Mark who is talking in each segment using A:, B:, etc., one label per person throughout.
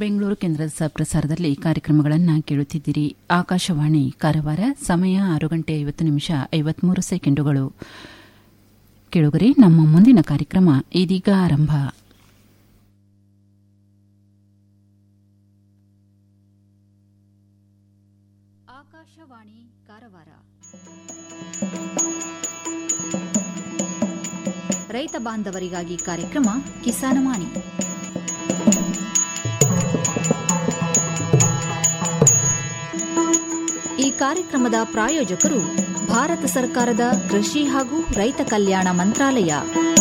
A: ಬೆಂಗಳೂರು ಕೇಂದ್ರದ ಪ್ರಸಾರದಲ್ಲಿ ಕಾರ್ಯಕ್ರಮಗಳನ್ನು ಕೇಳುತ್ತಿದ್ದೀರಿ ಆಕಾಶವಾಣಿ ಕಾರವಾರ ಸಮಯ ಆರು ಗಂಟೆ ಐವತ್ತು ನಿಮಿಷ ಐವತ್ಮೂರು ಸೆಕೆಂಡುಗಳು ಕೇಳುಗರೆ ನಮ್ಮ ಮುಂದಿನ ಕಾರ್ಯಕ್ರಮ ಇದೀಗ ಆರಂಭ
B: ಆಕಾಶವಾಣಿ ಕಾರವಾರ ರೈತ ಬಾಂಧವರಿಗಾಗಿ ಕಾರ್ಯಕ್ರಮ ಕಿಸಾನವಾಣಿ ಈ ಕಾರ್ಯಕ್ರಮದ ಪ್ರಾಯೋಜಕರು ಭಾರತ ಸರ್ಕಾರದ ಕೃಷಿ ಹಾಗೂ ರೈತ ಕಲ್ಯಾಣ ಮಂತ್ರಾಲಯ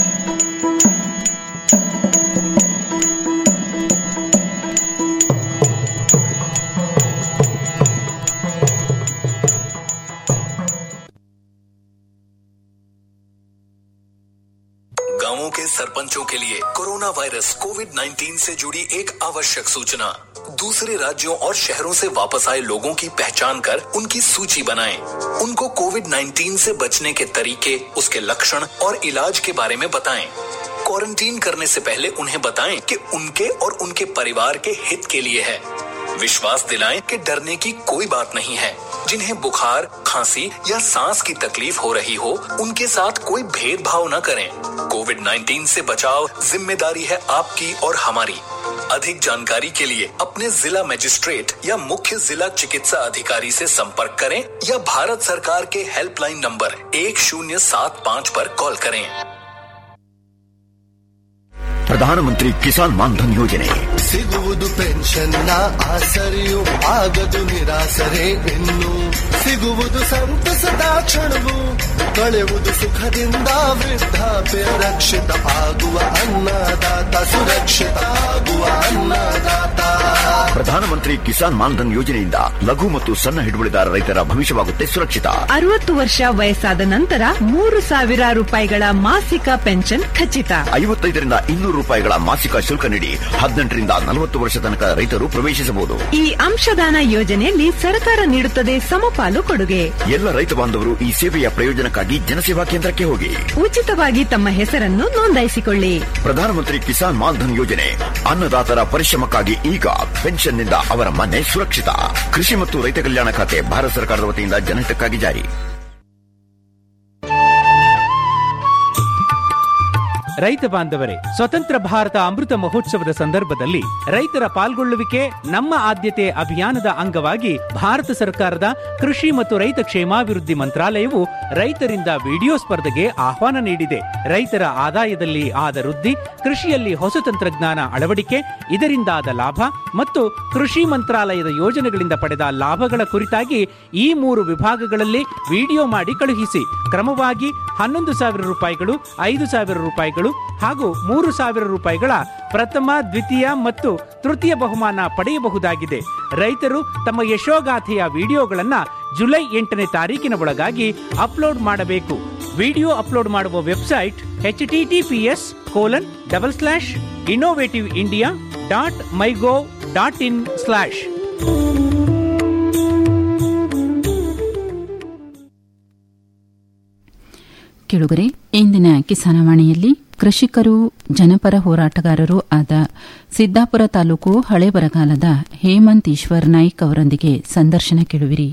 C: गांवों के सरपंचों के लिए कोरोना वायरस कोविड 19 से जुड़ी एक आवश्यक सूचना दूसरे राज्यों और शहरों से वापस आए लोगों की पहचान कर उनकी सूची बनाएं। उनको कोविड 19 से बचने के तरीके उसके लक्षण और इलाज के बारे में बताएं। क्वारंटीन करने से पहले उन्हें बताएं कि उनके और उनके परिवार के हित के लिए है विश्वास दिलाएं कि डरने की कोई बात नहीं है जिन्हें बुखार खांसी या सांस की तकलीफ हो रही हो उनके साथ कोई भेदभाव न करें कोविड 19 से बचाव जिम्मेदारी है आपकी और हमारी अधिक जानकारी के लिए अपने जिला मजिस्ट्रेट या मुख्य जिला चिकित्सा अधिकारी से संपर्क करें या भारत सरकार के हेल्पलाइन नंबर एक शून्य सात पाँच पर कॉल करें
D: ಪ್ರಧಾನಮಂತ್ರಿ ಕಿಸಾನ್ ಮಾನ್ಧನ್ ಯೋಜನೆ
E: ಸಿಗುವುದು ಪೆನ್ಷನ್ನ ಆಸರೆಯು ಆಗದು ನಿರಾಸರೆ ಇನ್ನು ಸಿಗುವುದು ಸಂತಸದ ಕ್ಷಣವು ಕಳೆಯುವುದು ಸುಖದಿಂದ ವೃದ್ಧಾಪ್ಯ ರಕ್ಷಿತ ಆಗುವ ಅನ್ನದಾತ ಸುರಕ್ಷಿತ ಆಗುವ ಅನ್ನದಾತ
D: ಪ್ರಧಾನಮಂತ್ರಿ ಕಿಸಾನ್ ಮಾನ್ಧನ್ ಯೋಜನೆಯಿಂದ ಲಘು ಮತ್ತು ಸಣ್ಣ ಹಿಡುವಳಿದಾರ ರೈತರ ಭವಿಷ್ಯವಾಗುತ್ತೆ ಸುರಕ್ಷಿತ
F: ಅರವತ್ತು ವರ್ಷ ವಯಸ್ಸಾದ ನಂತರ ಮೂರು ಸಾವಿರ ರೂಪಾಯಿಗಳ ಮಾಸಿಕ ಪೆನ್ಷನ್ ಖಚಿತ
D: ಐವತ್ತೈದರಿಂದ ಇನ್ನೂರು ರೂಪಾಯಿಗಳ ಮಾಸಿಕ ಶುಲ್ಕ ನೀಡಿ ಹದಿನೆಂಟರಿಂದ ನಲವತ್ತು ವರ್ಷ ತನಕ ರೈತರು ಪ್ರವೇಶಿಸಬಹುದು
F: ಈ ಅಂಶದಾನ ಯೋಜನೆಯಲ್ಲಿ ಸರ್ಕಾರ ನೀಡುತ್ತದೆ ಸಮಪಾಲು ಕೊಡುಗೆ
D: ಎಲ್ಲ ರೈತ ಬಾಂಧವರು ಈ ಸೇವೆಯ ಪ್ರಯೋಜನಕ್ಕಾಗಿ ಜನಸೇವಾ ಕೇಂದ್ರಕ್ಕೆ ಹೋಗಿ
F: ಉಚಿತವಾಗಿ ತಮ್ಮ ಹೆಸರನ್ನು ನೋಂದಾಯಿಸಿಕೊಳ್ಳಿ
D: ಪ್ರಧಾನಮಂತ್ರಿ ಕಿಸಾನ್ ಮಾನ್ಧನ್ ಯೋಜನೆ ಅನ್ನದಾತರ ಪರಿಶ್ರಮಕ್ಕಾಗಿ ಈಗ ಪೆನ್ಷನ್ನಿಂದ ಅವರ ಮನೆ ಸುರಕ್ಷಿತ ಕೃಷಿ ಮತ್ತು ರೈತ ಕಲ್ಯಾಣ ಖಾತೆ ಭಾರತ ಸರ್ಕಾರದ ವತಿಯಿಂದ ಜನಹಿತಕ್ಕಾಗಿ ಜಾರಿ
G: ರೈತ ಬಾಂಧವರೇ ಸ್ವತಂತ್ರ ಭಾರತ ಅಮೃತ ಮಹೋತ್ಸವದ ಸಂದರ್ಭದಲ್ಲಿ ರೈತರ ಪಾಲ್ಗೊಳ್ಳುವಿಕೆ ನಮ್ಮ ಆದ್ಯತೆ ಅಭಿಯಾನದ ಅಂಗವಾಗಿ ಭಾರತ ಸರ್ಕಾರದ ಕೃಷಿ ಮತ್ತು ರೈತ ಕ್ಷೇಮಾಭಿವೃದ್ಧಿ ಮಂತ್ರಾಲಯವು ರೈತರಿಂದ ವಿಡಿಯೋ ಸ್ಪರ್ಧೆಗೆ ಆಹ್ವಾನ ನೀಡಿದೆ ರೈತರ ಆದಾಯದಲ್ಲಿ ಆದ ವೃದ್ಧಿ ಕೃಷಿಯಲ್ಲಿ ಹೊಸ ತಂತ್ರಜ್ಞಾನ ಅಳವಡಿಕೆ ಇದರಿಂದಾದ ಲಾಭ ಮತ್ತು ಕೃಷಿ ಮಂತ್ರಾಲಯದ ಯೋಜನೆಗಳಿಂದ ಪಡೆದ ಲಾಭಗಳ ಕುರಿತಾಗಿ ಈ ಮೂರು ವಿಭಾಗಗಳಲ್ಲಿ ವಿಡಿಯೋ ಮಾಡಿ ಕಳುಹಿಸಿ ಕ್ರಮವಾಗಿ ಹನ್ನೊಂದು ಸಾವಿರ ರೂಪಾಯಿಗಳು ಐದು ಸಾವಿರ ರೂಪಾಯಿಗಳು ಹಾಗೂ ಮೂರು ಸಾವಿರ ರೂಪಾಯಿಗಳ ಪ್ರಥಮ ದ್ವಿತೀಯ ಮತ್ತು ತೃತೀಯ ಬಹುಮಾನ ಪಡೆಯಬಹುದಾಗಿದೆ ರೈತರು ತಮ್ಮ ಯಶೋಗಾಥೆಯ ವಿಡಿಯೋಗಳನ್ನ ಜುಲೈ ಎಂಟನೇ ತಾರೀಕಿನ ಒಳಗಾಗಿ ಅಪ್ಲೋಡ್ ಮಾಡಬೇಕು ವಿಡಿಯೋ ಅಪ್ಲೋಡ್ ಮಾಡುವ website H TTPS colon double slash innovative India dot MyGov dot in slash
A: ಕೇಳುಗರೆ ಇಂದಿನ ಕಿಸಾನವಾಣಿಯಲ್ಲಿ ಕೃಷಿಕರು ಜನಪರ ಹೋರಾಟಗಾರರು ಆದ ಸಿದ್ದಾಪುರ ತಾಲೂಕು ಹಳೆ ಬರಗಾಲದ ಹೇಮಂತ್ ಈಶ್ವರ್ ನಾಯ್ಕ್ ಅವರೊಂದಿಗೆ ಸಂದರ್ಶನ ಕೇಳುವಿರಿ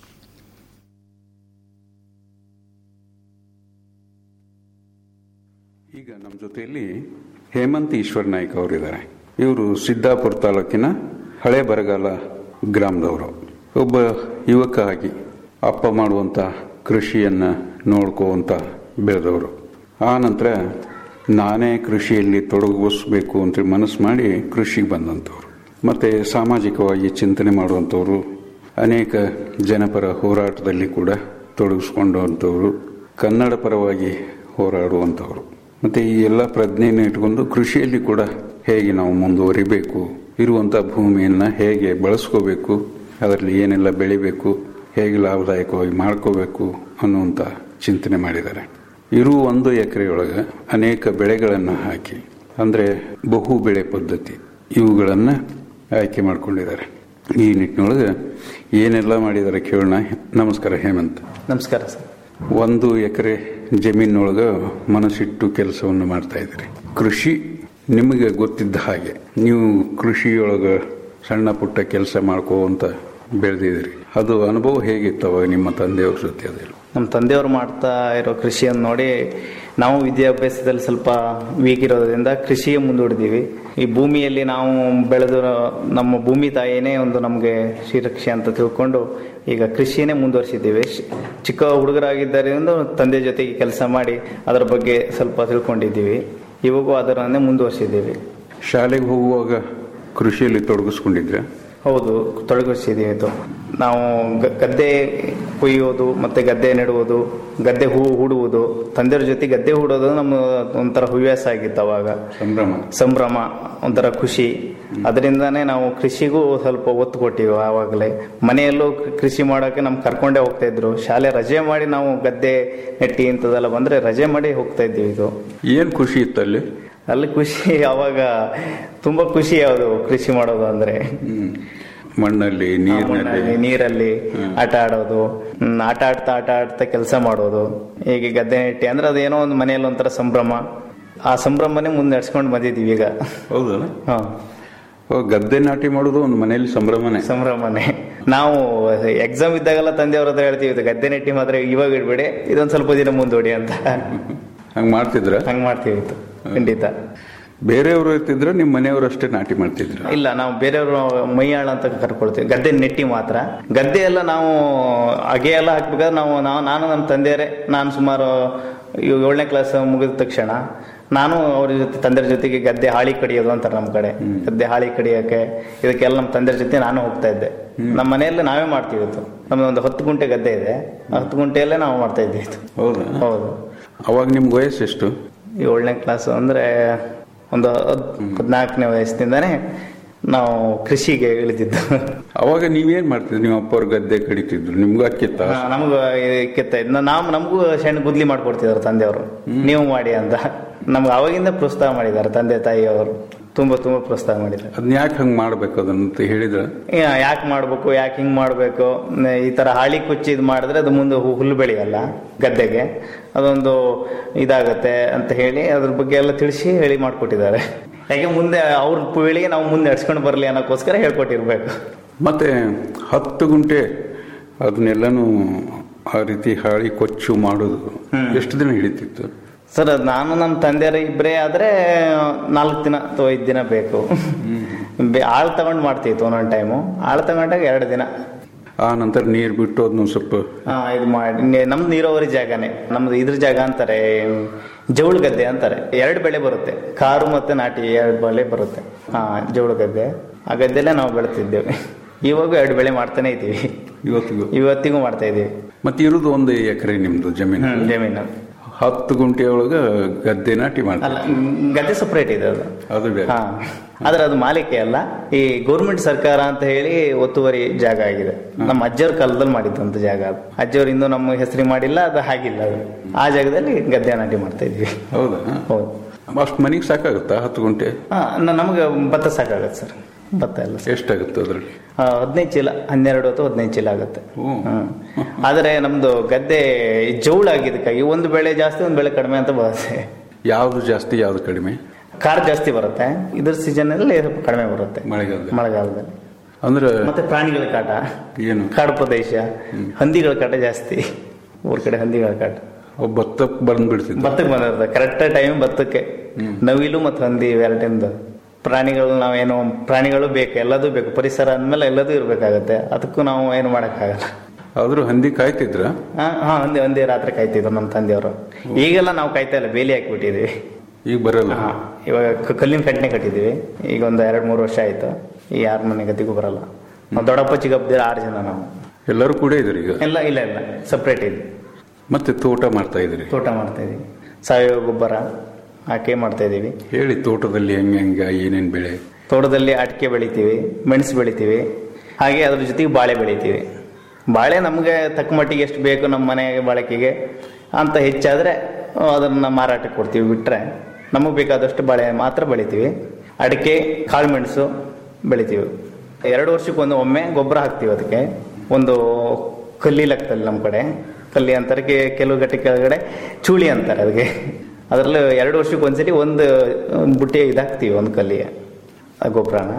H: ಈಗ ನಮ್ಮ ಜೊತೆಯಲ್ಲಿ ಹೇಮಂತ್ ಈಶ್ವರ್ ನಾಯ್ಕ್ ಅವರಿದ್ದಾರೆ ಇವರು ಸಿದ್ದಾಪುರ ತಾಲೂಕಿನ ಹಳೆ ಬರಗಾಲ ಗ್ರಾಮದವರು ಒಬ್ಬ ಯುವಕ ಆಗಿ ಅಪ್ಪ ಮಾಡುವಂಥ ಕೃಷಿಯನ್ನು ನೋಡ್ಕೋವಂತ ಬೆಳೆದವರು ಆ ನಂತರ ನಾನೇ ಕೃಷಿಯಲ್ಲಿ ತೊಡಗಿಸ್ಬೇಕು ಅಂತ ಮನಸ್ಸು ಮಾಡಿ ಕೃಷಿಗೆ ಬಂದಂಥವ್ರು ಮತ್ತು ಸಾಮಾಜಿಕವಾಗಿ ಚಿಂತನೆ ಮಾಡುವಂಥವ್ರು ಅನೇಕ ಜನಪರ ಹೋರಾಟದಲ್ಲಿ ಕೂಡ ತೊಡಗಿಸ್ಕೊಂಡಂಥವ್ರು ಕನ್ನಡ ಪರವಾಗಿ ಹೋರಾಡುವಂಥವ್ರು ಮತ್ತು ಈ ಎಲ್ಲ ಪ್ರಜ್ಞೆಯನ್ನು ಇಟ್ಕೊಂಡು ಕೃಷಿಯಲ್ಲಿ ಕೂಡ ಹೇಗೆ ನಾವು ಮುಂದುವರಿಬೇಕು ಇರುವಂಥ ಭೂಮಿಯನ್ನು ಹೇಗೆ ಬಳಸ್ಕೋಬೇಕು ಅದರಲ್ಲಿ ಏನೆಲ್ಲ ಬೆಳಿಬೇಕು ಹೇಗೆ ಲಾಭದಾಯಕವಾಗಿ ಮಾಡ್ಕೋಬೇಕು ಅನ್ನುವಂಥ ಚಿಂತನೆ ಮಾಡಿದ್ದಾರೆ ಇರು ಒಂದು ಎಕರೆಯೊಳಗೆ ಅನೇಕ ಬೆಳೆಗಳನ್ನು ಹಾಕಿ ಅಂದರೆ ಬಹು ಬೆಳೆ ಪದ್ಧತಿ ಇವುಗಳನ್ನು ಆಯ್ಕೆ ಮಾಡ್ಕೊಂಡಿದ್ದಾರೆ ಈ ನಿಟ್ಟಿನೊಳಗೆ ಏನೆಲ್ಲ ಮಾಡಿದ್ದಾರೆ ಕೇಳೋಣ ನಮಸ್ಕಾರ ಹೇಮಂತ್
I: ನಮಸ್ಕಾರ ಸರ್
H: ಒಂದು ಎಕರೆ ಜಮೀನೊಳಗೆ ಮನಸ್ಸಿಟ್ಟು ಕೆಲಸವನ್ನು ಮಾಡ್ತಾ ಇದ್ದೀರಿ ಕೃಷಿ ನಿಮಗೆ ಗೊತ್ತಿದ್ದ ಹಾಗೆ ನೀವು ಕೃಷಿಯೊಳಗೆ ಸಣ್ಣ ಪುಟ್ಟ ಕೆಲಸ ಮಾಡ್ಕೋಂತ ಬೆಳೆದಿದ್ದೀರಿ ಅದು ಅನುಭವ ಹೇಗಿತ್ತು ಅವಾಗ ನಿಮ್ಮ ತಂದೆಯವ್ರ ಜೊತೆ ಅದೆಲ್ಲ
I: ನಮ್ಮ ತಂದೆಯವರು ಮಾಡ್ತಾ ಇರೋ ಕೃಷಿಯನ್ನು ನೋಡಿ ನಾವು ವಿದ್ಯಾಭ್ಯಾಸದಲ್ಲಿ ಸ್ವಲ್ಪ ವೀಕ್ ಇರೋದ್ರಿಂದ ಕೃಷಿಯೇ ಮುಂದೂಡಿದೀವಿ ಈ ಭೂಮಿಯಲ್ಲಿ ನಾವು ಬೆಳೆದು ನಮ್ಮ ಭೂಮಿ ತಾಯಿನೇ ಒಂದು ನಮಗೆ ಶ್ರೀರಕ್ಷೆ ಅಂತ ತಿಳ್ಕೊಂಡು ಈಗ ಕೃಷಿಯನ್ನೇ ಮುಂದುವರಿಸಿದ್ದೀವಿ ಶ್- ಚಿಕ್ಕ ಹುಡುಗರಾಗಿದ್ದರಿಂದ ತಂದೆ ಜೊತೆಗೆ ಕೆಲಸ ಮಾಡಿ ಅದರ ಬಗ್ಗೆ ಸ್ವಲ್ಪ ತಿಳ್ಕೊಂಡಿದ್ದೀವಿ ಇವಾಗೂ ಅದರನ್ನೇ ಮುಂದುವರಿಸಿದ್ದೀವಿ
H: ಶಾಲೆಗೆ ಹೋಗುವಾಗ ಕೃಷಿಯಲ್ಲಿ ತೊಡಗಿಸ್ಕೊಂಡಿದ್ರೆ
I: ಹೌದು ತೊಡಗಿಸಿದ್ದೀವಿ ಇದು ನಾವು ಗ- ಗದ್ದೆ ಕೊಯ್ಯೋದು ಮತ್ತೆ ಗದ್ದೆ ನೆಡುವುದು ಗದ್ದೆ ಹೂ ಹೂಡುವುದು ತಂದೆಯವ್ರ ಜೊತೆ ಗದ್ದೆ ಹೂಡೋದು ನಮ್ಮ ಒಂಥರ ಹವ್ಯಾಸ ಆಗಿತ್ತು ಅವಾಗ
H: ಸಂಭ್ರಮ
I: ಸಂಭ್ರಮ ಒಂಥರ ಖುಷಿ ಅದರಿಂದಾನೇ ನಾವು ಕೃಷಿಗೂ ಸ್ವಲ್ಪ ಒತ್ತು ಕೊಟ್ಟಿವಿ ಆವಾಗಲೇ ಮನೆಯಲ್ಲೂ ಕೃಷಿ ಮಾಡೋಕೆ ನಮ್ಗೆ ಕರ್ಕೊಂಡೇ ಹೋಗ್ತಾ ಇದ್ರು ಶಾಲೆ ರಜೆ ಮಾಡಿ ನಾವು ಗದ್ದೆ ನೆಟ್ಟಿ ಇಂಥದ್ದೆಲ್ಲ ಬಂದ್ರೆ ರಜೆ ಮಾಡಿ ಹೋಗ್ತಾ ಇದ್ದೀವಿ ಇದು
H: ಏನ್ ಖುಷಿ ಇತ್ತು ಅಲ್ಲಿ
I: ಅಲ್ಲಿ ಖುಷಿ ಅವಾಗ ತುಂಬಾ ಖುಷಿ ಯಾವುದು ಕೃಷಿ ಮಾಡೋದು ಅಂದ್ರೆ
H: ಮಣ್ಣಲ್ಲಿ ನೀರಿನಲ್ಲಿ
I: ಮಣ್ಣಲ್ಲಿ, ನೀರಲ್ಲಿ ಆಟ ಆಡೋದು ಹ್ಮ್, ಆಟ ಆಡ್ತಾ ಆಟ ಆಡ್ತಾ ಕೆಲಸ ಮಾಡೋದು ಹೀಗೆ ಗದ್ದೆ ನೆಟ್ಟಿ ಅಂದ್ರೆ ಅದೇನೋ ಒಂದು ಮನೆಯಲ್ಲಿ ಒಂಥರ ಸಂಭ್ರಮ ಆ ಸಂಭ್ರಮನೇ ಮುಂದೆ ನಡ್ಸ್ಕೊಂಡು ಬಂದಿದ್ದೀವಿ ಈಗ
H: ಹೌದಲ್ಲ
I: ಹಾ
H: ಓ, ಗದ್ದೆ ನಾಟಿ ಮಾಡೋದು ಒಂದು ಮನೆಯಲ್ಲಿ ಸಂಭ್ರಮನೆ
I: ಸಂಭ್ರಮನೆ ನಾವು ಎಕ್ಸಾಮ್ ಇದ್ದಾಗೆಲ್ಲ ತಂದೆಯವ್ರ ಹತ್ರ ಹೇಳ್ತೀವಿ ಇದು ಗದ್ದೆ ನೆಟ್ಟಿ ಮಾತ್ರ ಇವಾಗ ಇಡ್ಬೇಡಿ ಇದೊಂದ್ ಸ್ವಲ್ಪ ದಿನ ಮುಂದೂಡಿ ಅಂತ
H: ಹಂಗ್ ಮಾಡ್ತಿದ್ರ
I: ಹಂಗ್ ಮಾಡ್ತೀವಿ ಇದು ಖಂಡಿತ
H: ಬೇರೆಯವರು ಇರ್ತಿದ್ರ ನಿಮ್ ಮನೆಯವರು ಅಷ್ಟೇ ನಾಟಿ ಮಾಡ್ತಿದ್ರ
I: ಇಲ್ಲ ನಾವು ಬೇರೆಯವರು ಮೈಯಾಳ ಅಂತ ಕರ್ಕೊಳ್ತೀವಿ ಗದ್ದೆ ನೆಟ್ಟಿ ಮಾತ್ರ ಗದ್ದೆ ಎಲ್ಲ ನಾವು ಅಗೆ ಎಲ್ಲ ಹಾಕ್ಬೇಕಾದ್ರೆ ನಾವು ನಾವು ನಾನು ನಮ್ಮ ತಂದೆಯರೇ ನಾನು ಸುಮಾರು ಇವ್ ಏಳನೇ ಕ್ಲಾಸ್ ಮುಗಿದ ತಕ್ಷಣ ನಾನು ಅವ್ರ ಜೊತೆ ತಂದೆಯ ಜೊತೆಗೆ ಗದ್ದೆ ಹಾಳಿ ಕಡಿಯೋದು ಅಂತಾರೆ ನಮ್ಮ ಕಡೆ ಗದ್ದೆ ಹಾಳಿ ಕಡಿಯೋಕೆ ಇದಕ್ಕೆಲ್ಲ ನಮ್ಮ ತಂದೆಯ ಜೊತೆ ನಾನು ಹೋಗ್ತಾ ಇದ್ದೆ ನಮ್ಮ ಮನೆಯಲ್ಲಿ ನಾವೇ ಮಾಡ್ತೀವಿ ಇದು ನಮ್ದು ಒಂದು ಹತ್ತು ಗುಂಟೆ ಗದ್ದೆ ಇದೆ ಆ ಹತ್ತು ಗುಂಟೆಯಲ್ಲೇ ನಾವು ಮಾಡ್ತಾ ಇದ್ದೀವಿ ಇದು
H: ಹೌದಾ
I: ಹೌದು
H: ಅವಾಗ ನಿಮ್ಗೆ ವಯಸ್ಸು ಎಷ್ಟು
I: ಏಳನೇ ಕ್ಲಾಸ್ ಅಂದ್ರೆ ಒಂದು ಹದ್- ಹದ್ನಾಲ್ಕನೇ ವಯಸ್ಸಿನಿಂದಾನೇ ನಾವು ಕೃಷಿಗೆ ಇಳಿದಿದ್ದು
H: ಅವಾಗ ನೀವೇನ್ ಮಾಡ್ತಿದ್ರಿ ನಿಮ್ಮ ಅಪ್ಪವ್ರ ಗದ್ದೆ ಕಡಿತಿದ್ರು ನಿಮ್ಗೂ ಅಕ್ಕಿತ್ತ
I: ಹಾ, ನಮಗೂ ಕೆತ್ತ ನಾವು ನಮಗೂ ಸಣ್ಣ ಗುದ್ಲಿ ಮಾಡ್ಕೊಡ್ತಿದ್ರು ತಂದೆಯವರು ನೀವು ಮಾಡಿ ಅಂತ ನಮ್ಗೆ ಅವಾಗಿಂದ ಪ್ರೋತ್ಸಾಹ ಮಾಡಿದ್ದಾರೆ ತಂದೆ ತಾಯಿಯವರು ತುಂಬಾ ತುಂಬಾ ಪ್ರೋತ್ಸಾಹ ಮಾಡಿದ್ದಾರೆ
H: ಅದನ್ನ ಯಾಕೆ ಹಂಗ್ ಮಾಡ್ಬೇಕು ಅದನ್ನಂತ ಹೇಳಿದ್ರ
I: ಯಾಕೆ ಮಾಡ್ಬೇಕು ಯಾಕೆ ಹಿಂಗ್ ಮಾಡ್ಬೇಕು ನ- ಈ ತರ ಹಾಳಿ ಕುಚ್ಚಿ ಇದು ಮಾಡಿದ್ರೆ ಅದು ಮುಂದೆ ಹು- ಹುಲ್ಲು ಬೆಳೆಯಲ್ಲ ಗದ್ದೆಗೆ ಅದೊಂದು ಇದಾಗತ್ತೆ ಅಂತ ಹೇಳಿ ಅದ್ರ ಬಗ್ಗೆ ಎಲ್ಲ ತಿಳಿಸಿ ಹೇಳಿ ಮಾಡ್ಕೊಟ್ಟಿದ್ದಾರೆ ಯಾಕೆ ಮುಂದೆ ಅವ್ರ ಪೀಳಿಗೆ ನಾವು ಮುಂದೆ ನಡ್ಸ್ಕೊಂಡು ಬರಲಿ ಅನ್ನೋಕ್ಕೋಸ್ಕರ ಹೇಳ್ಕೊಟ್ಟಿರ್ಬೇಕು
H: ಮತ್ತೆ ಹತ್ತು ಗುಂಟೆ ಅದನ್ನೆಲ್ಲನೂ ಆ ರೀತಿ ಹಾಳಿ ಕೊಚ್ಚು ಮಾಡೋದು ಎಷ್ಟು ದಿನ ಹಿಡಿತಿತ್ತು
I: ಸರ್ ಅದ್ ನಾನು ನಮ್ಮ ತಂದೆಯರ ಇಬ್ಬರೇ ಆದ್ರೆ ನಾಲ್ಕು ದಿನ ಅಥವಾ ಐದು ದಿನ ಬೇಕು ಬೆ- ಆಳ್ ತಗೊಂಡ್ ಮಾಡ್ತಿತ್ತು ಒಂದೊಂದು ಟೈಮು ಆಳ್ ತಗೊಂಡಾಗ ಎರಡು ದಿನ
H: ಆ ನಂತರ ನೀರ್ ಬಿಟ್ಟು ಅದನ್ನ ಸ್ವಲ್ಪ
I: ಹಾ ಇದು ಮಾಡಿ ನೆ- ನಮ್ದು ನೀರಾವರಿ ಜಾಗನೇ ನಮ್ದು ಇದ್ರ ಜಾಗ ಅಂತಾರೆ ಜವಳು ಗದ್ದೆ ಅಂತಾರೆ ಎರಡು ಬೆಳೆ ಬರುತ್ತೆ ಕಾರು ಮತ್ತೆ ನಾಟಿ ಎರಡು ಬೆಳೆ ಬರುತ್ತೆ ಹಾ ಜವಳು ಗದ್ದೆ ಆ ಗದ್ದೆಲ್ಲೇ ನಾವು ಬೆಳೆತಿದ್ದೇವೆ ಇವಾಗ ಎರಡು ಬೆಳೆ ಮಾಡ್ತಾನೆ ಇದ್ದೀವಿ
H: ಇವತ್ತಿಗೂ
I: ಇವತ್ತಿಗೂ ಮಾಡ್ತಾ ಇದೀವಿ
H: ಮತ್ತೆ ಇರುದು ಒಂದು ಎಕರೆ ನಿಮ್ದು ಜಮೀನು
I: ಹ್ಮ್ ಜಮೀನು
H: ಹತ್ತು ಗುಂಟೆ ಒಳಗ ಗದ್ದೆ ನಾಟಿ
I: ಅಲ್ಲ
H: ಮಾಡ್ತಾರೆ
I: ಮ್, ಗದ್ದೆ ಸಪ್ರೇಟ್ ಇದೆ ಅದು
H: ಅದು ಬೇರೆ
I: ಹಾ ಆದ್ರೆ ಅದು ಮಾಲಿಕೆ ಅಲ್ಲ ಈ ಗೌರ್ಮೆಂಟ್ ಸರ್ಕಾರ ಅಂತ ಹೇಳಿ ಒತ್ತುವರಿ ಜಾಗ ಆಗಿದೆ ನಮ್ಮ ಅಜ್ಜವ್ರ ಕಾಲದಲ್ಲಿ ಮಾಡಿದ್ದಂತ ಜಾಗ ಅದು ಅಜ್ಜವ್ರು ಇನ್ನೂ ನಮ್ಮ ಹೆಸರಿ ಮಾಡಿಲ್ಲ ಅದು ಹಾಗಿಲ್ಲ ಅದು ಆ ಜಾಗದಲ್ಲಿ ಗದ್ದೆ ನಾಟಿ ಮಾಡ್ತಾ ಇದ್ವಿ
H: ಹೌದಾ
I: ಹೌದು
H: ಅಷ್ಟು ಮನೆಗೆ ಸಾಕಾಗುತ್ತಾ ಹತ್ತು ಗುಂಟೆ
I: ಹಾ ನ- ನಮ್ಗೆ ಭತ್ತ ಸಾಕಾಗತ್ತೆ ಸರ್ ಭತ್ತ ಎಲ್ಲ ಸರ್
H: ಎಷ್ಟಾಗುತ್ತೆ ಅದ್ರಲ್ಲಿ
I: ಹದಿನೈದು ಚೀಲ ಹನ್ನೆರಡು ಅಥವಾ ಹದಿನೈದು ಚೀಲ ಆಗುತ್ತೆ
H: ಹ್ಮ್.
I: ಹ್ಮ್. ಆದರೆ ನಮ್ದು ಗದ್ದೆ ಜೌಳಾಗಿದ್ದಕ್ಕಾಗಿ ಒಂದು ಬೆಳೆ ಜಾಸ್ತಿ ಒಂದು ಬೆಳೆ ಕಡಿಮೆ ಅಂತ ಬರುತ್ತೆ
H: ಯಾವ್ದು ಜಾಸ್ತಿ ಯಾವ್ದು ಕಡಿಮೆ
I: ಕಾರ್ ಜಾಸ್ತಿ ಬರುತ್ತೆ ಇದ್ರ ಸೀಸನ್ ಅಲ್ಲಿ ಸ್ವಲ್ಪ ಕಡಿಮೆ ಬರುತ್ತೆ
H: ಮಳೆಗಾಲದಲ್ಲಿ
I: ಮಳೆಗಾಲದಲ್ಲಿ
H: ಅಂದ್ರೆ
I: ಮತ್ತೆ ಪ್ರಾಣಿಗಳ ಕಾಟ
H: ಏನು
I: ಕಾಡು ಪ್ರದೇಶ ಹಂದಿಗಳ ಕಾಟ ಜಾಸ್ತಿ ಊರ್ ಕಡೆ ಹಂದಿಗಳ ಕಾಟ
H: ಒಬ್ಬ ಭತ್ತಕ್ಕೆ ಬಂದ್ ಬಿಡ್ತಿದ್ದ
I: ಭತ್ತಕ್ಕೆ ಬಂದಿರುತ್ತೆ ಕರೆಕ್ಟ್ ಟೈಮ್ ಭತ್ತಕ್ಕೆ ನವಿಲು ಮತ್ತು ಹಂದಿ ಇವೆರಡಿಂದ ಪ್ರಾಣಿಗಳು ನಾವೇನು ಪ್ರಾಣಿಗಳು ಬೇಕು ಎಲ್ಲದೂ ಬೇಕು ಪರಿಸರ ಅಂದ್ಮೇಲೆ ಎಲ್ಲದೂ ಇರ್ಬೇಕಾಗತ್ತೆ ಅದಕ್ಕೂ ನಾವು ಏನು ಮಾಡೋಕ್ಕಾಗಲ್ಲ
H: ಆದ್ರೂ ಹಂದಿ ಕಾಯ್ತಿದ್ರ
I: ಹಾ ಹಾ ಹಂದಿ ಹಂದಿ ರಾತ್ರಿ ಕಾಯ್ತಿದ್ರು ನಮ್ಮ ತಂದೆಯವರು ಈಗೆಲ್ಲ ನಾವು ಕಾಯ್ತಾ ಇಲ್ಲ ಬೇಲಿ ಹಾಕಿಬಿಟ್ಟಿದೀವಿ
H: ಈಗ ಬರಲ್ಲ
I: ಹಾ ಇವಾಗ ಕ- ಕಲ್ಲಿನ ಕಟ್ಟನೆ ಕಟ್ಟಿದೀವಿ ಈಗ ಒಂದು ಎರಡು ಮೂರು ವರ್ಷ ಆಯ್ತು ಈ ಯಾರ ಮನೆ ಗತಿಗೂ ಬರಲ್ಲ ನಾವು ದೊಡ್ಡಪ್ಪ ಚಿಕ್ಕಪ್ಪದಿರ ಆರು ಜನ ನಾವು
H: ಎಲ್ಲರೂ ಕೂಡ ಇದ್ರಿ ಈಗ
I: ಎಲ್ಲ ಇಲ್ಲ ಇಲ್ಲ ಸಪ್ರೇಟ್ ಇದೆ
H: ಮತ್ತೆ ತೋಟ ಮಾಡ್ತಾ ಇದ್ರಿ
I: ತೋಟ ಮಾಡ್ತಾ ಇದೀವಿ ಸಾವಯವ ಗೊಬ್ಬರ ಹಾಕಿ ಮಾಡ್ತಾ ಇದೀವಿ
H: ಹೇಳಿ ತೋಟದಲ್ಲಿ ಹೆಂಗ ಹೆಂಗ ಏನೇನ್ ಬೆಳೆ
I: ತೋಟದಲ್ಲಿ ಅಡಿಕೆ ಬೆಳಿತೀವಿ ಮೆಣಸು ಬೆಳಿತೀವಿ ಹಾಗೆ ಅದ್ರ ಜೊತೆಗೆ ಬಾಳೆ ಬೆಳಿತೀವಿ ಬಾಳೆ ನಮಗೆ ತಕ್ಕ ಮಟ್ಟಿಗೆ ಎಷ್ಟು ಬೇಕು ನಮ್ಮ ಮನೆ ಬಳಕೆಗೆ ಅಂತ ಹೆಚ್ಚಾದರೆ ಅದನ್ನು ಮಾರಾಟಕ್ಕೆ ಕೊಡ್ತೀವಿ ಬಿಟ್ಟರೆ ನಮಗೆ ಬೇಕಾದಷ್ಟು ಬಾಳೆ ಮಾತ್ರ ಬೆಳಿತೀವಿ ಅಡಿಕೆ ಕಾಳು ಮೆಣಸು ಬೆಳಿತೀವಿ ಎರಡು ವರ್ಷಕ್ಕೊಂದು ಒಮ್ಮೆ ಗೊಬ್ಬರ ಹಾಕ್ತೀವಿ ಅದಕ್ಕೆ ಒಂದು ಕಲ್ಲಿ ಲೆಕ್ಕದಲ್ಲಿ ನಮ್ಮ ಕಡೆ ಕಲ್ಲಿ ಅಂತಾರೆ ಕೆ- ಕೆಲವು ಗಟ್ಟಿ ಕೆಳಗಡೆ ಚೂಳಿ ಅಂತಾರೆ ಅದಕ್ಕೆ ಅದರಲ್ಲಿ ಎರಡು ವರ್ಷಕ್ಕೆ ಒಂದ್ಸರಿ ಒಂದು ಬುಟ್ಟಿ ಇದಾಕ್ತೀವಿ ಒಂದು ಕಲ್ಲಿಗೆ ಆ ಗೊಬ್ಬರನ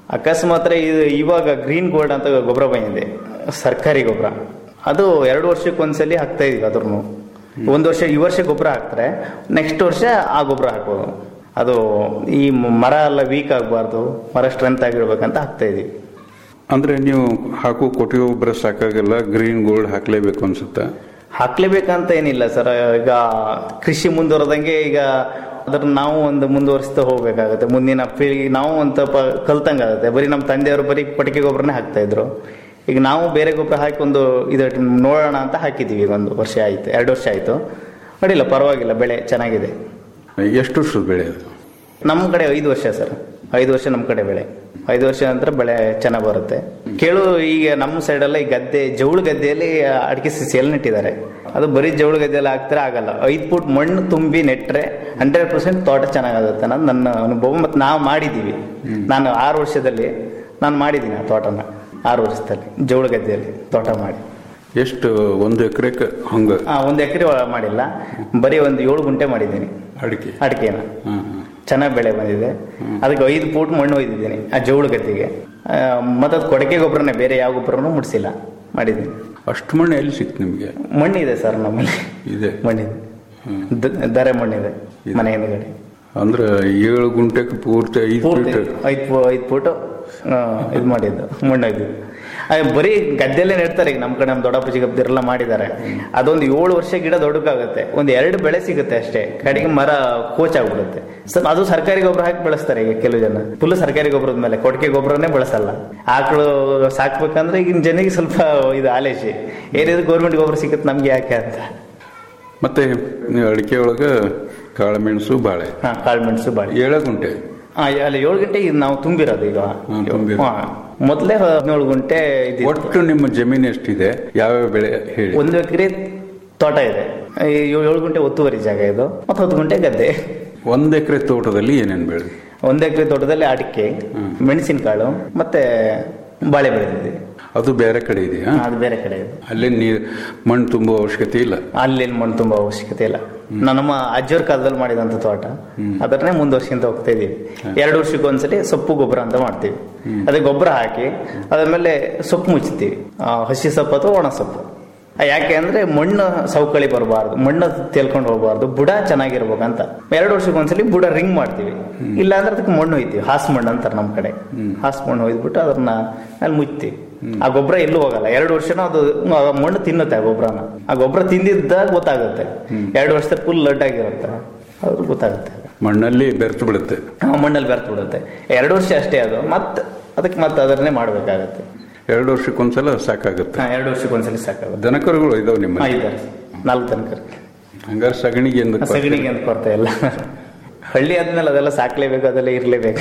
I: ಅಕಸ್ಮಾತ್ ಇದು ಇವಾಗ ಗ್ರೀನ್ ಗೋಲ್ಡ್ ಅಂತ ಗೊಬ್ಬರ ಬಂದಿದೆ ಸರ್ಕಾರಿ ಗೊಬ್ಬರ ಅದು ಎರಡು ವರ್ಷಕ್ಕೆ ಒಂದ್ಸಲಿ ಹಾಕ್ತಾ ಇದೀವಿ ಅದ್ರೂ ಒಂದು ವರ್ಷ ಈ ವರ್ಷ ಗೊಬ್ಬರ ಹಾಕ್ತಾರೆ ನೆಕ್ಸ್ಟ್ ವರ್ಷ ಆ ಗೊಬ್ಬರ ಹಾಕೋದು ಅದು ಈ ಮರ ಎಲ್ಲ ವೀಕ್ ಆಗಬಾರ್ದು ಮರ ಸ್ಟ್ರೆಂತ್ ಆಗಿರ್ಬೇಕಂತ ಹಾಕ್ತಾ ಇದೀವಿ
H: ಅಂದ್ರೆ ನೀವು ಹಾಕೋ ಕೊಟ್ಟಿಗೆ ಗೊಬ್ಬರ ಸಾಕಾಗಲ್ಲ ಗ್ರೀನ್ ಗೋಲ್ಡ್ ಹಾಕ್ಲೇಬೇಕು ಅನ್ಸುತ್ತಾ
I: ಹಾಕ್ಲೇಬೇಕಂತ ಏನಿಲ್ಲ ಸರ್ ಈಗ ಕೃಷಿ ಮುಂದುವರೆದಂಗೆ ಈಗ ಅದ್ರ ನಾವು ಒಂದು ಮುಂದುವರಿಸ್ತಾ ಹೋಗ್ಬೇಕಾಗತ್ತೆ ಮುಂದಿನ ಪೀಳಿಗೆ ನಾವು ಒಂದು ಸ್ವಲ್ಪ ಕಲ್ತಂಗಾಗುತ್ತೆ ಬರೀ ನಮ್ಮ ತಂದೆಯವರು ಬರೀ ಪಟಿಕೆ ಗೊಬ್ಬರನೇ ಹಾಕ್ತಾ ಇದ್ರು ಈಗ ನಾವು ಬೇರೆ ಗೊಬ್ಬರ ಹಾಕಿ ಒಂದು ಇದು ನೋಡೋಣ ಅಂತ ಹಾಕಿದ್ದೀವಿ ಈಗ ಒಂದು ವರ್ಷ ಆಯ್ತು ಎರಡು ವರ್ಷ ಆಯ್ತು ಅಡಿಲ್ಲ ಪರವಾಗಿಲ್ಲ ಬೆಳೆ ಚೆನ್ನಾಗಿದೆ
H: ಎಷ್ಟು ವರ್ಷದ ಬೆಳೆ ಅದು
I: ನಮ್ಮ ಕಡೆ ಐದು ವರ್ಷ ಸರ್ ಐದು ವರ್ಷ ನಮ್ಮ ಕಡೆ ಬೆಳೆ ಐದು ವರ್ಷ ನಂತರ ಬೆಳೆ ಚೆನ್ನಾಗಿ ಬರುತ್ತೆ ಕೇಳು ಈಗ ನಮ್ಮ ಸೈಡಲ್ಲ ಈ ಗದ್ದೆ ಜೌಳು ಗದ್ದೆಯಲ್ಲಿ ಅಡಿಕೆ ಸಸಿ ಎಲ್ಲ ನೆಟ್ಟಿದ್ದಾರೆ ಅದು ಬರೀ ಜೌಳು ಗದ್ದೆಯಲ್ಲಿ ಹಾಕ್ತಾರೆ ಆಗಲ್ಲ ಐದು ಫುಟ್ ಮಣ್ಣು ತುಂಬಿ ನೆಟ್ಟರೆ ಹಂಡ್ರೆಡ್ ಪರ್ಸೆಂಟ್ ತೋಟ ಚೆನ್ನಾಗಾಗುತ್ತೆ ಅನ್ನೋದು ನನ್ನ ಅನುಭವ ಮತ್ತು ನಾವು ಮಾಡಿದ್ದೀವಿ ನಾನು ಆರು ವರ್ಷದಲ್ಲಿ ನಾನು ಮಾಡಿದ್ದೀನಿ ಆ ತೋಟನ ಆರು ವರ್ಷದಲ್ಲಿ ಜೌಳು ಗದ್ದೆಯಲ್ಲಿ ತೋಟ ಮಾಡಿ
H: ಎಷ್ಟು ಒಂದು ಎಕರೆಗೆ ಹಂಗ
I: ಆ, ಒಂದು ಎಕರೆ ಮಾಡಿಲ್ಲ ಬರೀ ಒಂದು ಏಳು ಗುಂಟೆ ಮಾಡಿದ್ದೀನಿ
H: ಅಡಿಕೆ
I: ಅಡಿಕೆನ
H: ಹ್ಮ್, ಹ್ಮ್.
I: ಚೆನ್ನಾಗಿ ಬೆಳೆ ಬಂದಿದೆ ಅದಕ್ಕೆ ಐದು ಫೂಟ್ ಮಣ್ಣು ಒಯ್ದಿದ್ದೀನಿ ಆ ಜೌಳು ಗದ್ದೆಗೆ ಮತ್ತು ಅದು ಕೊಡಕೆ ಗೊಬ್ಬರನೇ ಬೇರೆ ಯಾವ ಗೊಬ್ಬರನೂ ಮುಡಿಸಿಲ್ಲ ಮಾಡಿದ್ದೀನಿ
H: ಅಷ್ಟು ಮಣ್ಣು ಎಲ್ಲಿ ಸಿಕ್ತು ನಿಮಗೆ
I: ಮಣ್ಣಿದೆ ಸರ್ ನಮ್ಮಲ್ಲಿ
H: ಇದೆ
I: ಮಣ್ಣಿದೆ ದ- ದರೆ ಮಣ್ಣಿದೆ ಮನೆ ಹಿಂದ್ಗಡೆ
H: ಅಂದ್ರೆ ಏಳು ಗುಂಟೆಗೆ ಪೂರ್ತಿ ಐದು
I: ಪೂರ್ತಿ
H: ಫೀಟ್
I: ಐದು ಫೂ- ಐದು ಫೂಟು ಇದು ಮಾಡಿದ್ದು ಮಣ್ಣು ಒಯ್ದಿದ್ದು ಅದು ಬರೀ ಗದ್ದೆಲ್ಲೇ ನೆಡ್ತಾರೆ ಈಗ ನಮ್ಮ ಕಡೆ ನಮ್ಮ ದೊಡ್ಡಪ್ಪ ಗಬ್ಬದಿರೆಲ್ಲ ಮಾಡಿದ್ದಾರೆ ಅದೊಂದು ಏಳು ವರ್ಷ ಗಿಡ ದೊಡ್ಡಕ್ಕಾಗುತ್ತೆ ಒಂದು ಎರಡು ಬೆಳೆ ಸಿಗುತ್ತೆ ಅಷ್ಟೇ ಕಡೆಗೆ ಮರ ಕೋಚಾಗ್ಬಿಡುತ್ತೆ ಸೊ ಅದು ಸರ್ಕಾರಿ ಗೊಬ್ಬರ ಹಾಕಿ ಬೆಳೆಸ್ತಾರೆ ಈಗ ಕೆಲವು ಜನ ಫುಲ್ ಸರ್ಕಾರಿ ಗೊಬ್ಬರದ ಮೇಲೆ ಕೊಟ್ಟಿಗೆ ಗೊಬ್ಬರನೇ ಬಳಸಲ್ಲ ಆಕಳು ಸಾಕ್ಬೇಕಂದ್ರೆ ಈಗಿನ ಜನರಿಗೆ ಸ್ವಲ್ಪ ಇದು ಆಲೇಶಿ ಏನಿದ್ರು ಗೌರ್ಮೆಂಟ್ ಗೊಬ್ಬರ ಸಿಗುತ್ತೆ ನಮ್ಗೆ ಯಾಕೆ ಅಂತ
H: ಮತ್ತೆ ನೀವು ಅಡಿಕೆ ಒಳಗೆ ಕಾಳುಮೆಣಸು ಬಾಳೆ
I: ಹಾ ಕಾಳುಮೆಣಸು ಬಾಳೆ
H: ಏಳು ಗುಂಟೆ
I: ಹಾ ಅಲ್ಲಿ ಏಳು ಗಂಟೆ ಇದು ನಾವು ತುಂಬಿರೋದು ಈಗ
H: ಹಾ, ತುಂಬಿರೋದು.
I: ಹಾ. ಮೊದ್ಲೇ ಹದಿನೇಳು ಗುಂಟೆ ಇದ್ದಿತ್ತು.
H: ಒಟ್ಟು ನಿಮ್ಮ ಜಮೀನು ಎಷ್ಟಿದೆ ಯಾವ್ಯಾವ ಬೆಳೆ ಹೇಳಿ
I: ಒಂದು ಎಕರೆ ತೋಟ ಇದೆ ಈ ಏಳು ಏಳು ಗುಂಟೆ ಒತ್ತುವರಿ ಜಾಗ ಇದು ಮತ್ತು ಹತ್ತು ಗುಂಟೆ ಗದ್ದೆ
H: ಒಂದ್ ಎಕರೆ ತೋಟದಲ್ಲಿ ಏನೇನು ಬೆಳೆ
I: ಒಂದು ಎಕರೆ ತೋಟದಲ್ಲಿ ಅಡಿಕೆ ಮೆಣಸಿನಕಾಳು ಮತ್ತೆ ಬಾಳೆ ಬೆಳೆದಿದ್ದೀವಿ
H: ಅದು ಬೇರೆ ಕಡೆ ಇದೆಯಾ
I: ಅದು ಬೇರೆ ಕಡೆ ಇದೆ
H: ಅಲ್ಲೇ ನೀರು ಮಣ್ಣು ತುಂಬುವ ಅವಶ್ಯಕತೆ ಇಲ್ಲ
I: ಅಲ್ಲೇನು ಮಣ್ಣು ತುಂಬ ಅವಶ್ಯಕತೆ ಇಲ್ಲ ನಾನು ನಮ್ಮ ಅಜ್ಜವ್ರ ಕಾಲದಲ್ಲಿ ಮಾಡಿದಂಥ ತೋಟ ಅದನ್ನೇ ಮುಂದುವರ್ಸ್ಕೊಂತ ಹೋಗ್ತಾ ಇದೀವಿ ಎರಡು ವರ್ಷಕ್ಕೆ ಒಂದ್ಸಲಿ ಸೊಪ್ಪು ಗೊಬ್ಬರ ಅಂತ ಮಾಡ್ತೀವಿ ಅದೇ ಗೊಬ್ಬರ ಹಾಕಿ ಅದಾದ್ಮೇಲೆ ಸೊಪ್ಪು ಮುಚ್ತೀವಿ ಆ, ಹಸಿ ಸೊಪ್ಪು ಅಥವಾ ಒಣ ಸೊಪ್ಪು ಆ, ಯಾಕೆ ಅಂದ್ರೆ ಮಣ್ಣು ಸವಕಳಿ ಬರಬಾರ್ದು ಮಣ್ಣು ತೇಲ್ಕೊಂಡು ಹೋಗಬಾರ್ದು ಬುಡ ಚೆನ್ನಾಗಿರ್ಬೇಕಂತ ಎರಡು ವರ್ಷಕ್ಕೆ ಒಂದ್ಸಲಿ ಬುಡ ರಿಂಗ್ ಮಾಡ್ತೀವಿ ಇಲ್ಲ ಅಂದ್ರೆ ಅದಕ್ಕೆ ಮಣ್ಣು ಒಯ್ತೀವಿ ಹಾಸ್ ಮಣ್ಣು ಅಂತಾರೆ ನಮ್ಮ ಕಡೆ ಹಾಸ್ ಮಣ್ಣು ಒಯ್ದ್ಬಿಟ್ಟು ಅದನ್ನ ಅಲ್ಲಿ ಮುಚ್ತೀವಿ ಆ ಗೊಬ್ಬರ ಎಲ್ಲೂ ಹೋಗಲ್ಲ ಎರಡು ವರ್ಷನೂ ಅದು ಆ ಮಣ್ಣು ತಿನ್ನುತ್ತೆ ಆ ಗೊಬ್ಬರನ ಆ ಗೊಬ್ಬರ ತಿಂದಿದ್ದಾಗ ಗೊತ್ತಾಗುತ್ತೆ ಎರಡು ವರ್ಷದ ಫುಲ್ ಲಡ್ ಆಗಿರುತ್ತೆ ಅದು ಗೊತ್ತಾಗುತ್ತೆ
H: ಮಣ್ಣಲ್ಲಿ ಬೆರೆತು ಬಿಡುತ್ತೆ
I: ಆ ಮಣ್ಣಲ್ಲಿ ಬೆರ್ತು ಬಿಡುತ್ತೆ ಎರಡು ವರ್ಷ ಅಷ್ಟೇ ಅದು ಮತ್ತೆ ಅದಕ್ಕೆ ಮತ್ತೆ ಅದನ್ನೇ ಮಾಡ್ಬೇಕಾಗತ್ತೆ
H: ಎರಡು ವರ್ಷಕ್ಕೊಂದ್ಸಲ ಸಾಕಾಗುತ್ತೆ
I: ಹಾ, ಎರಡು ವರ್ಷಕ್ಕೆ ಒಂದ್ಸಲಿ ಸಾಕಾಗುತ್ತೆ
H: ದನಕರುಗಳು ಇದಾವೆ ನಿಮ್ಮ
I: ಹಾ, ಇದ್ದಾರೆ ನಾಲ್ಕು ತನಕ
H: ಹಂಗಾರೆ ಸಗಣಿಗೆ ಎಂದು
I: ಸಗಣಿಗೆ ಅಂತ ಕೊರತೆ ಇಲ್ಲ ಹಳ್ಳಿ ಆದ್ಮೇಲೆ ಅದೆಲ್ಲ ಸಾಕ್ಲೇಬೇಕು ಅದೆಲ್ಲ ಇರ್ಲೇಬೇಕು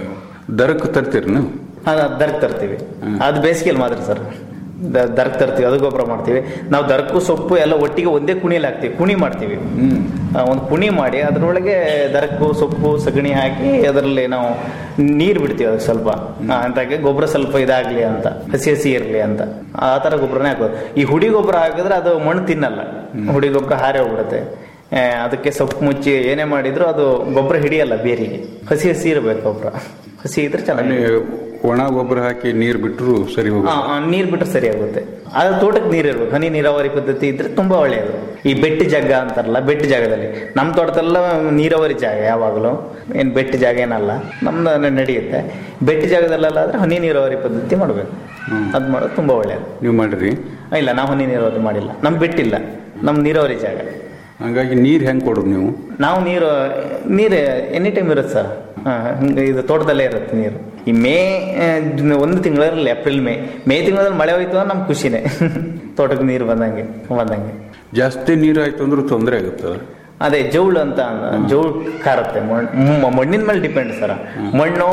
H: ದರಕ್ಕೆ ತರ್ತೀರಿ ನೀವು
I: ಅದು ದರ್ಕ್ ತರ್ತೀವಿ ಅದು ಬೇಸಿಗೆಯಲ್ಲಿ ಮಾತ್ರ ಸರ್ ದರ್ಕ್ ತರ್ತೀವಿ ಅದು ಗೊಬ್ಬರ ಮಾಡ್ತೀವಿ ನಾವು ದರ್ಕು ಸೊಪ್ಪು ಎಲ್ಲ ಒಟ್ಟಿಗೆ ಒಂದೇ ಕುಣಿಯಲ್ಲಿ ಹಾಕ್ತೀವಿ ಕುಣಿ ಮಾಡ್ತೀವಿ ಆ, ಒಂದು ಕುಣಿ ಮಾಡಿ ಅದರೊಳಗೆ ದರಕು ಸೊಪ್ಪು ಸಗಣಿ ಹಾಕಿ ಅದರಲ್ಲಿ ನಾವು ನೀರು ಬಿಡ್ತೀವಿ ಅದಕ್ಕೆ ಸ್ವಲ್ಪ ಆ, ಅಂತಾಗೆ ಗೊಬ್ಬರ ಸ್ವಲ್ಪ ಇದಾಗ್ಲಿ ಅಂತ ಹಸಿ ಹಸಿ ಇರಲಿ ಅಂತ ಆ ಥರ ಗೊಬ್ಬರನೇ ಹಾಕೋದು ಈ ಹುಡಿ ಗೊಬ್ಬರ ಹಾಕಿದ್ರೆ ಅದು ಮಣ್ಣು ತಿನ್ನಲ್ಲ ಹುಡಿ ಗೊಬ್ಬರ ಹಾರಿ ಹೋಗ್ಬಿಡುತ್ತೆ ಆ, ಅದಕ್ಕೆ ಸೊಪ್ಪು ಮುಚ್ಚಿ ಏನೇ ಮಾಡಿದ್ರು ಅದು ಗೊಬ್ಬರ ಹಿಡಿಯಲ್ಲ ಬೇರಿಗೆ ಹಸಿ ಹಸಿ ಇರಬೇಕು ಗೊಬ್ಬರ ಹಸಿ ಇದ್ರೆ ಚೆನ್ನಾಗಿ
H: ಒಣ ಗೊಬ್ಬರ ಹಾಕಿ ನೀರು ಬಿಟ್ಟರು ಸರಿ ಹೋಗುತ್ತೆ
I: ಆ, ಆ, ನೀರ್ ಬಿಟ್ರೆ ಸರಿ ಆಗುತ್ತೆ ಆದ್ರೆ ತೋಟಕ್ಕೆ ನೀರ್ ಇರ್ಬೇಕು ಹನಿ ನೀರಾವರಿ ಪದ್ಧತಿ ಇದ್ರೆ ತುಂಬಾ ಒಳ್ಳೆಯದು ಈ ಬೆಟ್ಟ ಜಾಗ ಅಂತಾರಲ್ಲ ಬೆಟ್ಟ ಜಾಗದಲ್ಲಿ ನಮ್ಮ ತೋಟದಲ್ಲ ನೀರಾವರಿ ಜಾಗ ಯಾವಾಗಲೂ ಏನ್ ಬೆಟ್ಟ ಜಾಗ ಏನಲ್ಲ ನಮ್ದು ನ- ನಡೆಯುತ್ತೆ ಬೆಟ್ಟ ಜಾಗದಲ್ಲೆಲ್ಲ ಆದ್ರೆ ಹನಿ ನೀರಾವರಿ ಪದ್ಧತಿ ಮಾಡ್ಬೇಕು ಅದ್ ಮಾಡೋದು ತುಂಬಾ ಒಳ್ಳೆಯದು
H: ನೀವು ಮಾಡಿರಿ
I: ಇಲ್ಲ ನಾವು ಹನಿ ನೀರಾವರಿ ಮಾಡಿಲ್ಲ ನಮ್ ಬೆಟ್ಟಿಲ್ಲ ನಮ್ ನೀರಾವರಿ ಜಾಗ
H: ಹಂಗಾಗಿ ನೀರು ಹೆಂಗೆ ಕೊಡೋದು ನೀವು
I: ನಾವು ನೀರು ನೀರು ಎನಿ ಟೈಮ್ ಇರುತ್ತೆ ಸರ್ ಹಿಂಗೆ ಇದು ತೋಟದಲ್ಲೇ ಇರುತ್ತೆ ನೀರು ಈ ಮೇ ಆ, ಒಂದು ತಿಂಗಳಲ್ಲಿ ಏಪ್ರಿಲ್ ಮೇ ಮೇ ತಿಂಗಳಲ್ಲಿ ಮಳೆ ಹೋಯ್ತು ಅಂದ್ರೆ ನಮ್ಗೆ ಖುಷಿನೇ ತೋಟಕ್ಕೆ ನೀರು ಬಂದಂಗೆ ಬಂದಂಗೆ
H: ಜಾಸ್ತಿ ನೀರು ಆಯ್ತು ಅಂದ್ರೆ ತೊಂದರೆ ಆಗುತ್ತೆ
I: ಅದೇ ಜೌಳು ಅಂತ ಅಂದ- ಜೌಳು ಕಾರುತ್ತೆ ಮಣ್ಣು ಮಣ್ಣಿನ ಮೇಲೆ ಡಿಪೆಂಡ್ ಸರ್ ಮಣ್ಣು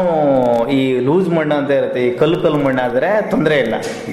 I: ಈ ಲೂಸ್ ಮಣ್ಣು ಅಂತ ಇರುತ್ತೆ ಈ ಕಲ್ಲು ಕಲ್ಲು ಮಣ್ಣು ಆದ್ರೆ ತೊಂದರೆ ಇಲ್ಲ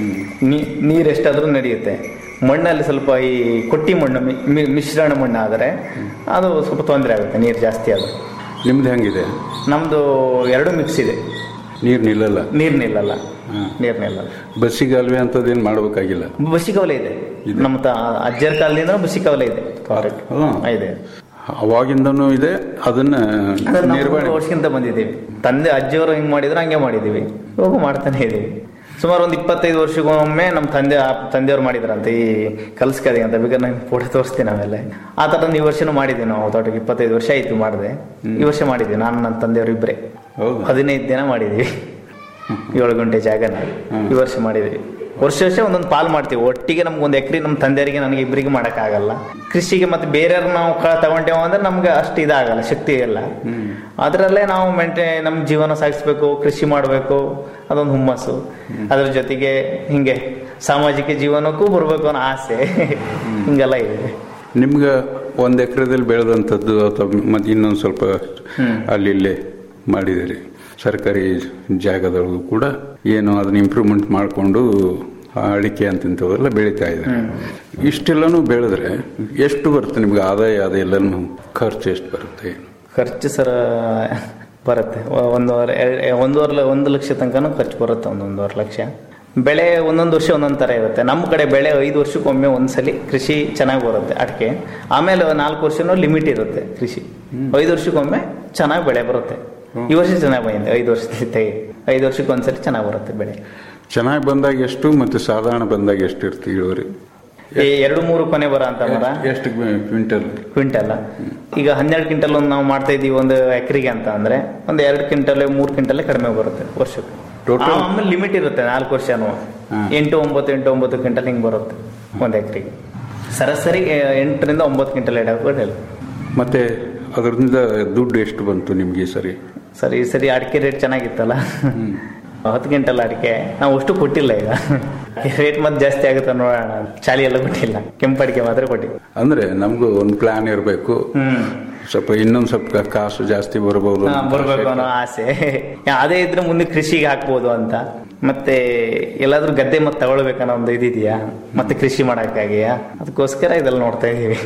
I: ನೀ- ನೀರು ಎಷ್ಟಾದ್ರೂ ನಡೆಯುತ್ತೆ ಮಣ್ಣಲ್ಲಿ ಸ್ವಲ್ಪ ಈ ಕೊಟ್ಟಿ ಮಣ್ಣು ಮಿ- ಮಿ- ಮಿಶ್ರಣ ಮಣ್ಣು ಆದರೆ ಅದು ಸ್ವಲ್ಪ ತೊಂದರೆ ಆಗುತ್ತೆ ನೀರು ಜಾಸ್ತಿ ಆದ್ರೆ
H: ನಿಮ್ದು ಹೆಂಗಿದೆ
I: ನಮ್ದು ಎರಡು ಮಿಕ್ಸ್ ಇದೆ
H: ನೀರು ನಿಲ್ಲಲ್ಲ
I: ನೀರ್ ನಿಲ್ಲಲ್ಲ ನೀರ್ ನಿಲ್ಲಲ್ಲ
H: ಬಸ್ಸಿಗಾಲ್ವೆ ಅಂತದೇನು ಮಾಡ್ಬೇಕಾಗಿಲ್ಲ
I: ಬಸಿಕವಲೆ ಇದೆ ನಮ್ಮ ತ- ಅಜ್ಜರ ಕಾಲದಿಂದ ಬಸಿಕವಲೆ ಇದೆ
H: ಹ್ಮ್.
I: ಇದೆ
H: ಅವಾಗಿಂದನೂ ಇದೆ ಅದನ್ನ
I: ಅದನ್ನ ನಾವು
H: ನಿರ್ವಹಣೆ
I: ವರ್ಷಕ್ಕಿಂತ ಬಂದಿದ್ದೀವಿ ತಂದೆ ಅಜ್ಜಿಯವರು ಹಿಂಗ್ ಮಾಡಿದ್ರು ಹಂಗೆ ಮಾಡಿದೀವಿ ಇವಾಗ ಮಾಡ್ತಾನೆ ಇದೀವಿ ಸುಮಾರು ಒಂದು ಇಪ್ಪತ್ತೈದು ವರ್ಷಕ್ಕೊಮ್ಮೆ ನಮ್ಮ ತಂದೆ ಆ ತಂದೆಯವ್ರು ಮಾಡಿದ್ರಂತೆ ಈ ಕಲ್ಸ್ಕದಿ ಅಂತ ಬೇಕಾದ್ರೆ ನಂಗೆ ಫೋಟೋ ತೋರಿಸ್ತೀನಿ ಆಮೇಲೆ ಆ ಥರ ಈ ವರ್ಷನೂ ಮಾಡಿದ್ವಿ ನಾವು ತೋಟಕ್ಕೆ ಇಪ್ಪತ್ತೈದು ವರ್ಷ ಆಯ್ತು ಮಾಡಿದೆ ಈ ವರ್ಷ ಮಾಡಿದ್ವಿ ನಾನು ನನ್ನ ತಂದೆಯವರು ಇಬ್ಬರೇ
H: ಹೌದಾ?
I: ಹದಿನೈದು ದಿನ ಮಾಡಿದ್ವಿ ಏಳು ಗಂಟೆ ಜಾಗನ ಈ ವರ್ಷ ಮಾಡಿದ್ವಿ ವರ್ಷ ವರ್ಷ ಒಂದೊಂದು ಪಾಲ್ ಮಾಡ್ತೀವಿ ಒಟ್ಟಿಗೆ ನಮ್ಗೆ ಒಂದು ಎಕರೆ ನಮ್ಮ ತಂದೆಯರಿಗೆ ನನಗೆ ಇಬ್ಬರಿಗೆ ಮಾಡೋಕ್ಕಾಗಲ್ಲ ಕೃಷಿಗೆ ಮತ್ತೆ ಬೇರೆಯವ್ರು ನಾವು ಕ ತಗೊಂಡೇವು ಅಂದ್ರೆ ನಮ್ಗೆ ಅಷ್ಟು ಇದಾಗಲ್ಲ ಶಕ್ತಿ ಇಲ್ಲ ಅದರಲ್ಲೇ ನಾವು ಮೆಂಟೆ ನಮ್ಮ ಜೀವನ ಸಾಗಿಸ್ಬೇಕು ಕೃಷಿ ಮಾಡಬೇಕು ಅದೊಂದು ಹುಮ್ಮಸ್ಸು ಅದ್ರ ಜೊತೆಗೆ ಹಿಂಗೆ ಸಾಮಾಜಿಕ ಜೀವನಕ್ಕೂ ಬರಬೇಕು ಅನ್ನೋ ಆಸೆ ಹಿಂಗೆಲ್ಲ ಇದೆ
H: ನಿಮ್ಗೆ ಒಂದು ಎಕರೆದಲ್ಲಿ ಬೆಳೆದಂಥದ್ದು ಅಥವಾ ಮತ್ತೆ ಇನ್ನೊಂದು ಸ್ವಲ್ಪ ಅಲ್ಲಿ ಇಲ್ಲೇ ಮಾಡಿದಿರಿ ಸರ್ಕಾರಿ ಜಾಗದೊಳಗೂ ಕೂಡ ಏನು ಅದನ್ನ ಇಂಪ್ರೂವ್ಮೆಂಟ್ ಮಾಡಿಕೊಂಡು ಅಡಿಕೆ ಅಂತಂಥವೆಲ್ಲ ಬೆಳೀತಾ ಇದೆ ಇಷ್ಟೆಲ್ಲನೂ ಬೆಳೆದ್ರೆ ಎಷ್ಟು ಬರುತ್ತೆ ನಿಮ್ಗೆ ಆದಾಯ ಅದೆಲ್ಲನೂ ಖರ್ಚು ಎಷ್ಟು ಬರುತ್ತೆ
I: ಖರ್ಚು ಸರ ಬರುತ್ತೆ ಒ- ಒಂದೂವರೆ ಎರ- ಒಂದೂವರೆ ಲ- ಒಂದು ಲಕ್ಷ ತನಕನೂ ಖರ್ಚು ಬರುತ್ತೆ ಒಂದು ಒಂದೂವರೆ ಲಕ್ಷ ಬೆಳೆ ಒಂದೊಂದು ವರ್ಷ ಒಂದೊಂದು ಥರ ಇರುತ್ತೆ ನಮ್ಮ ಕಡೆ ಬೆಳೆ ಐದು ವರ್ಷಕ್ಕೊಮ್ಮೆ ಒಂದ್ಸಲಿ ಕೃಷಿ ಚೆನ್ನಾಗಿ ಬರುತ್ತೆ ಅಡಿಕೆ ಆಮೇಲೆ ನಾಲ್ಕು ವರ್ಷನೂ ಲಿಮಿಟ್ ಇರುತ್ತೆ ಕೃಷಿ ಐದು ವರ್ಷಕ್ಕೊಮ್ಮೆ ಚೆನ್ನಾಗಿ ಬೆಳೆ ಬರುತ್ತೆ ಈ ವರ್ಷ ಚೆನ್ನಾಗಿ ಬಂದಿದೆ ಐದು ವರ್ಷದಲ್ಲಿ ತೆಗಿ ಐದು ವರ್ಷಕ್ಕೆ ಒಂದ್ಸಲಿ ಚೆನ್ನಾಗಿ ಬರುತ್ತೆ ಬೆಳೆ
H: ಚೆನ್ನಾಗಿ ಬಂದಾಗ ಎಷ್ಟು ಮತ್ತು ಸಾಧಾರಣ ಬಂದಾಗ ಎಷ್ಟು ಇರುತ್ತೆ ಇಳುವರಿ
I: ಈ ಎರಡು ಮೂರು ಕೊನೆ ಬರೋ ಅಂತ ಮರ
H: ಎಷ್ಟು ಕ್ವಿಂಟಲ್
I: ಕ್ವಿಂಟಲ್ ಈಗ ಹನ್ನೆರಡು ಕ್ವಿಂಟಲ್ ಒಂದು ನಾವು ಮಾಡ್ತಾ ಇದೀವಿ ಒಂದು ಎಕರೆಗೆ ಅಂತ ಅಂದ್ರೆ ಒಂದು ಎರಡು ಕ್ವಿಂಟಲ್ ಮೂರು ಕ್ವಿಂಟಲ್ ಕಡಿಮೆ ಬರುತ್ತೆ ವರ್ಷಕ್ಕೆ
H: Total?
I: ಆಮೇಲೆ ಲಿಮಿಟ್ ಇರುತ್ತೆ ನಾಲ್ಕು ವರ್ಷನೂ ಎಂಟು ಒಂಬತ್ತು ಎಂಟು ಒಂಬತ್ತು ಕ್ವಿಂಟಲ್ ಹಿಂಗೆ ಬರುತ್ತೆ ಒಂದು ಎಕರೆಗೆ ಸರಾಸರಿ ಎ- ಎಂಟರಿಂದ ಒಂಬತ್ತು ಕ್ವಿಂಟಲ್ ಎಡಗಳು
H: ಮತ್ತೆ ಅದರಿಂದ ದುಡ್ಡು ಎಷ್ಟು ಬಂತು ನಿಮ್ಗೆ ಈ ಸರಿ
I: ಸರಿ ಈ ಸರಿ ಅಡಿಕೆ ರೇಟ್ ಚೆನ್ನಾಗಿತ್ತಲ್ಲ ಹತ್ತು ಕ್ವಿಂಟಲ್ ಅಡಿಕೆ ನಾವು ಅಷ್ಟು ಕೊಟ್ಟಿಲ್ಲ ಈಗ ರೇಟ್ ಮತ್ತೆ ಜಾಸ್ತಿ ಆಗುತ್ತೆ ನೋಡೋಣ ಚಾಲಿ ಎಲ್ಲ ಕೊಟ್ಟಿಲ್ಲ ಕೆಂಪು ಅಡಿಕೆ ಮಾತ್ರ ಕೊಟ್ಟಿಲ್ಲ
H: ಅಂದ್ರೆ ನಮಗೂ ಒಂದು ಪ್ಲಾನ್ ಇರಬೇಕು
I: ಹ್ಮ್
H: ಸ್ವಲ್ಪ ಇನ್ನೊಂದು ಸ್ವಲ್ಪ ಕಾಸು ಜಾಸ್ತಿ ಬರಬಹುದು
I: ಹಾ, ಬರ್ಬೇಕು ಅನ್ನೋ ಆಸೆ ಅದೇ ಇದ್ರೆ ಮುಂದೆ ಕೃಷಿಗೆ ಹಾಕ್ಬೋದು ಅಂತ ಮತ್ತೆ ಎಲ್ಲಾದ್ರೂ ಗದ್ದೆ ಮತ್ತೆ ತಗೊಳ್ಬೇಕನ್ನೋ ಒಂದು ಇದಿದೆಯಾ ಮತ್ತೆ ಕೃಷಿ ಮಾಡಕ್ಕಾಗಿಯಾ ಅದಕ್ಕೋಸ್ಕರ ಇದೆಲ್ಲ ನೋಡ್ತಾ ಇದೀವಿ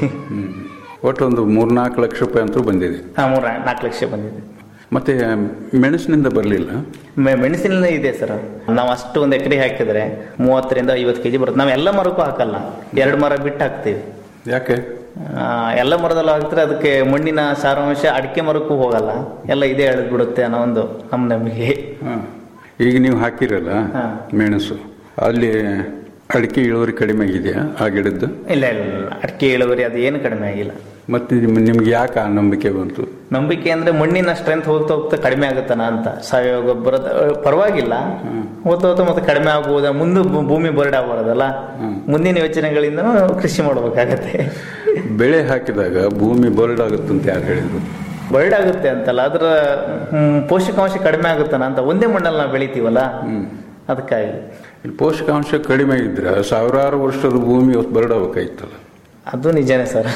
H: ಒಟ್ಟು ಒಂದು ಮೂರ್ನಾಲ್ಕು ಲಕ್ಷ ರೂಪಾಯಿ ಅಂತೂ ಬಂದಿದೆ
I: ಹಾ ಮೂರ ನಾಲ್ಕು ಲಕ್ಷ ಬಂದಿದೆ
H: ಮತ್ತೆ ಮೆಣಸಿನಿಂದ ಬರಲಿಲ್ಲ
I: ಮೆ- ಮೆಣಸಿನ ಇದೆ ಸರ್ ನಾವು ಅಷ್ಟು ಒಂದು ಎಕರೆ ಹಾಕಿದ್ರೆ ಮೂವತ್ತರಿಂದ ಐವತ್ತು ಕೆಜಿ ಬರುತ್ತೆ ನಾವು ಎಲ್ಲ ಮರಕ್ಕೂ ಹಾಕಲ್ಲ ಎರಡು ಮರ ಬಿಟ್ಟು ಹಾಕ್ತೀವಿ
H: ಯಾಕೆ
I: ಆ, ಎಲ್ಲ ಮರದಲ್ಲೂ ಹಾಕಿದ್ರೆ ಅದಕ್ಕೆ ಮಣ್ಣಿನ ಸಾರಾಂಶ ಅಡಿಕೆ ಮರಕ್ಕೂ ಹೋಗಲ್ಲ ಎಲ್ಲ ಇದೇ ಎಳೆದು ಬಿಡುತ್ತೆ ಅನ್ನೋ ಒಂದು ನಮ್ಮ ನಂಬಿಕೆ
H: ಹಾ. ಈಗ ನೀವು ಹಾಕಿರಲ್ಲ
I: ಹಾ.
H: ಮೆಣಸು ಅಲ್ಲಿ ಅಡಿಕೆ ಇಳುವರಿ ಕಡಿಮೆ ಆಗಿದೆಯಾ ಆ ಗಿಡದ್ದು
I: ಇಲ್ಲ ಇಲ್ಲ ಇಲ್ಲ ಅಡಿಕೆ ಇಳುವರಿ ಅದು ಏನು ಕಡಿಮೆ ಆಗಿಲ್ಲ
H: ಮತ್ತೆ ನಿಮ್- ನಿಮ್ಗೆ ಯಾಕೆ ಆ ನಂಬಿಕೆ ಬಂತು
I: ನಂಬಿಕೆ ಅಂದ್ರೆ ಮಣ್ಣಿನ ಸ್ಟ್ರೆಂತ್ ಹೋಗ್ತಾ ಹೋಗ್ತಾ ಕಡಿಮೆ ಆಗುತ್ತಾನ ಅಂತ ಸಾವಯವ ಗೊಬ್ಬರದ ಅಹ್, ಪರವಾಗಿಲ್ಲ ಹೋಗ್ತಾ ಹೋಗ್ತಾ ಮತ್ತೆ ಕಡಿಮೆ ಆಗ್ಬೋದ ಮುಂದೆ ಭೂ- ಭೂಮಿ ಬರ್ಡ್ ಆಗ್ಬಾರ್ದಲ್ಲ ಮುಂದಿನ ಯೋಚನೆಗಳಿಂದ ಕೃಷಿ ಮಾಡ್ಬೇಕಾಗತ್ತೆ
H: ಬೆಳೆ ಹಾಕಿದಾಗ ಭೂಮಿ ಬರ್ಡ್ ಆಗುತ್ತಂತ ಯಾರು ಹೇಳಿದ್ರು
I: ಬರ್ಡ್ ಆಗುತ್ತೆ ಅಂತಲ್ಲ ಅದರ ಹ್ಮ್, ಪೋಷಕಾಂಶ ಕಡಿಮೆ ಆಗುತ್ತಾನ ಅಂತ ಒಂದೇ ಮಣ್ಣಲ್ಲಿ ನಾವು ಬೆಳಿತೀವಲ್ಲ ಅದಕ್ಕಾಗಿ
H: ಇಲ್ಲಿ ಪೋಷಕಾಂಶ ಕಡಿಮೆ ಇದ್ರೆ ಸಾವಿರಾರು ವರ್ಷದ ಭೂಮಿ ಬರ್ಡ್ ಆಗ್ಬೇಕಾಯ್ತಲ್ಲ
I: ಅದು ನಿಜನೇ ಸರ್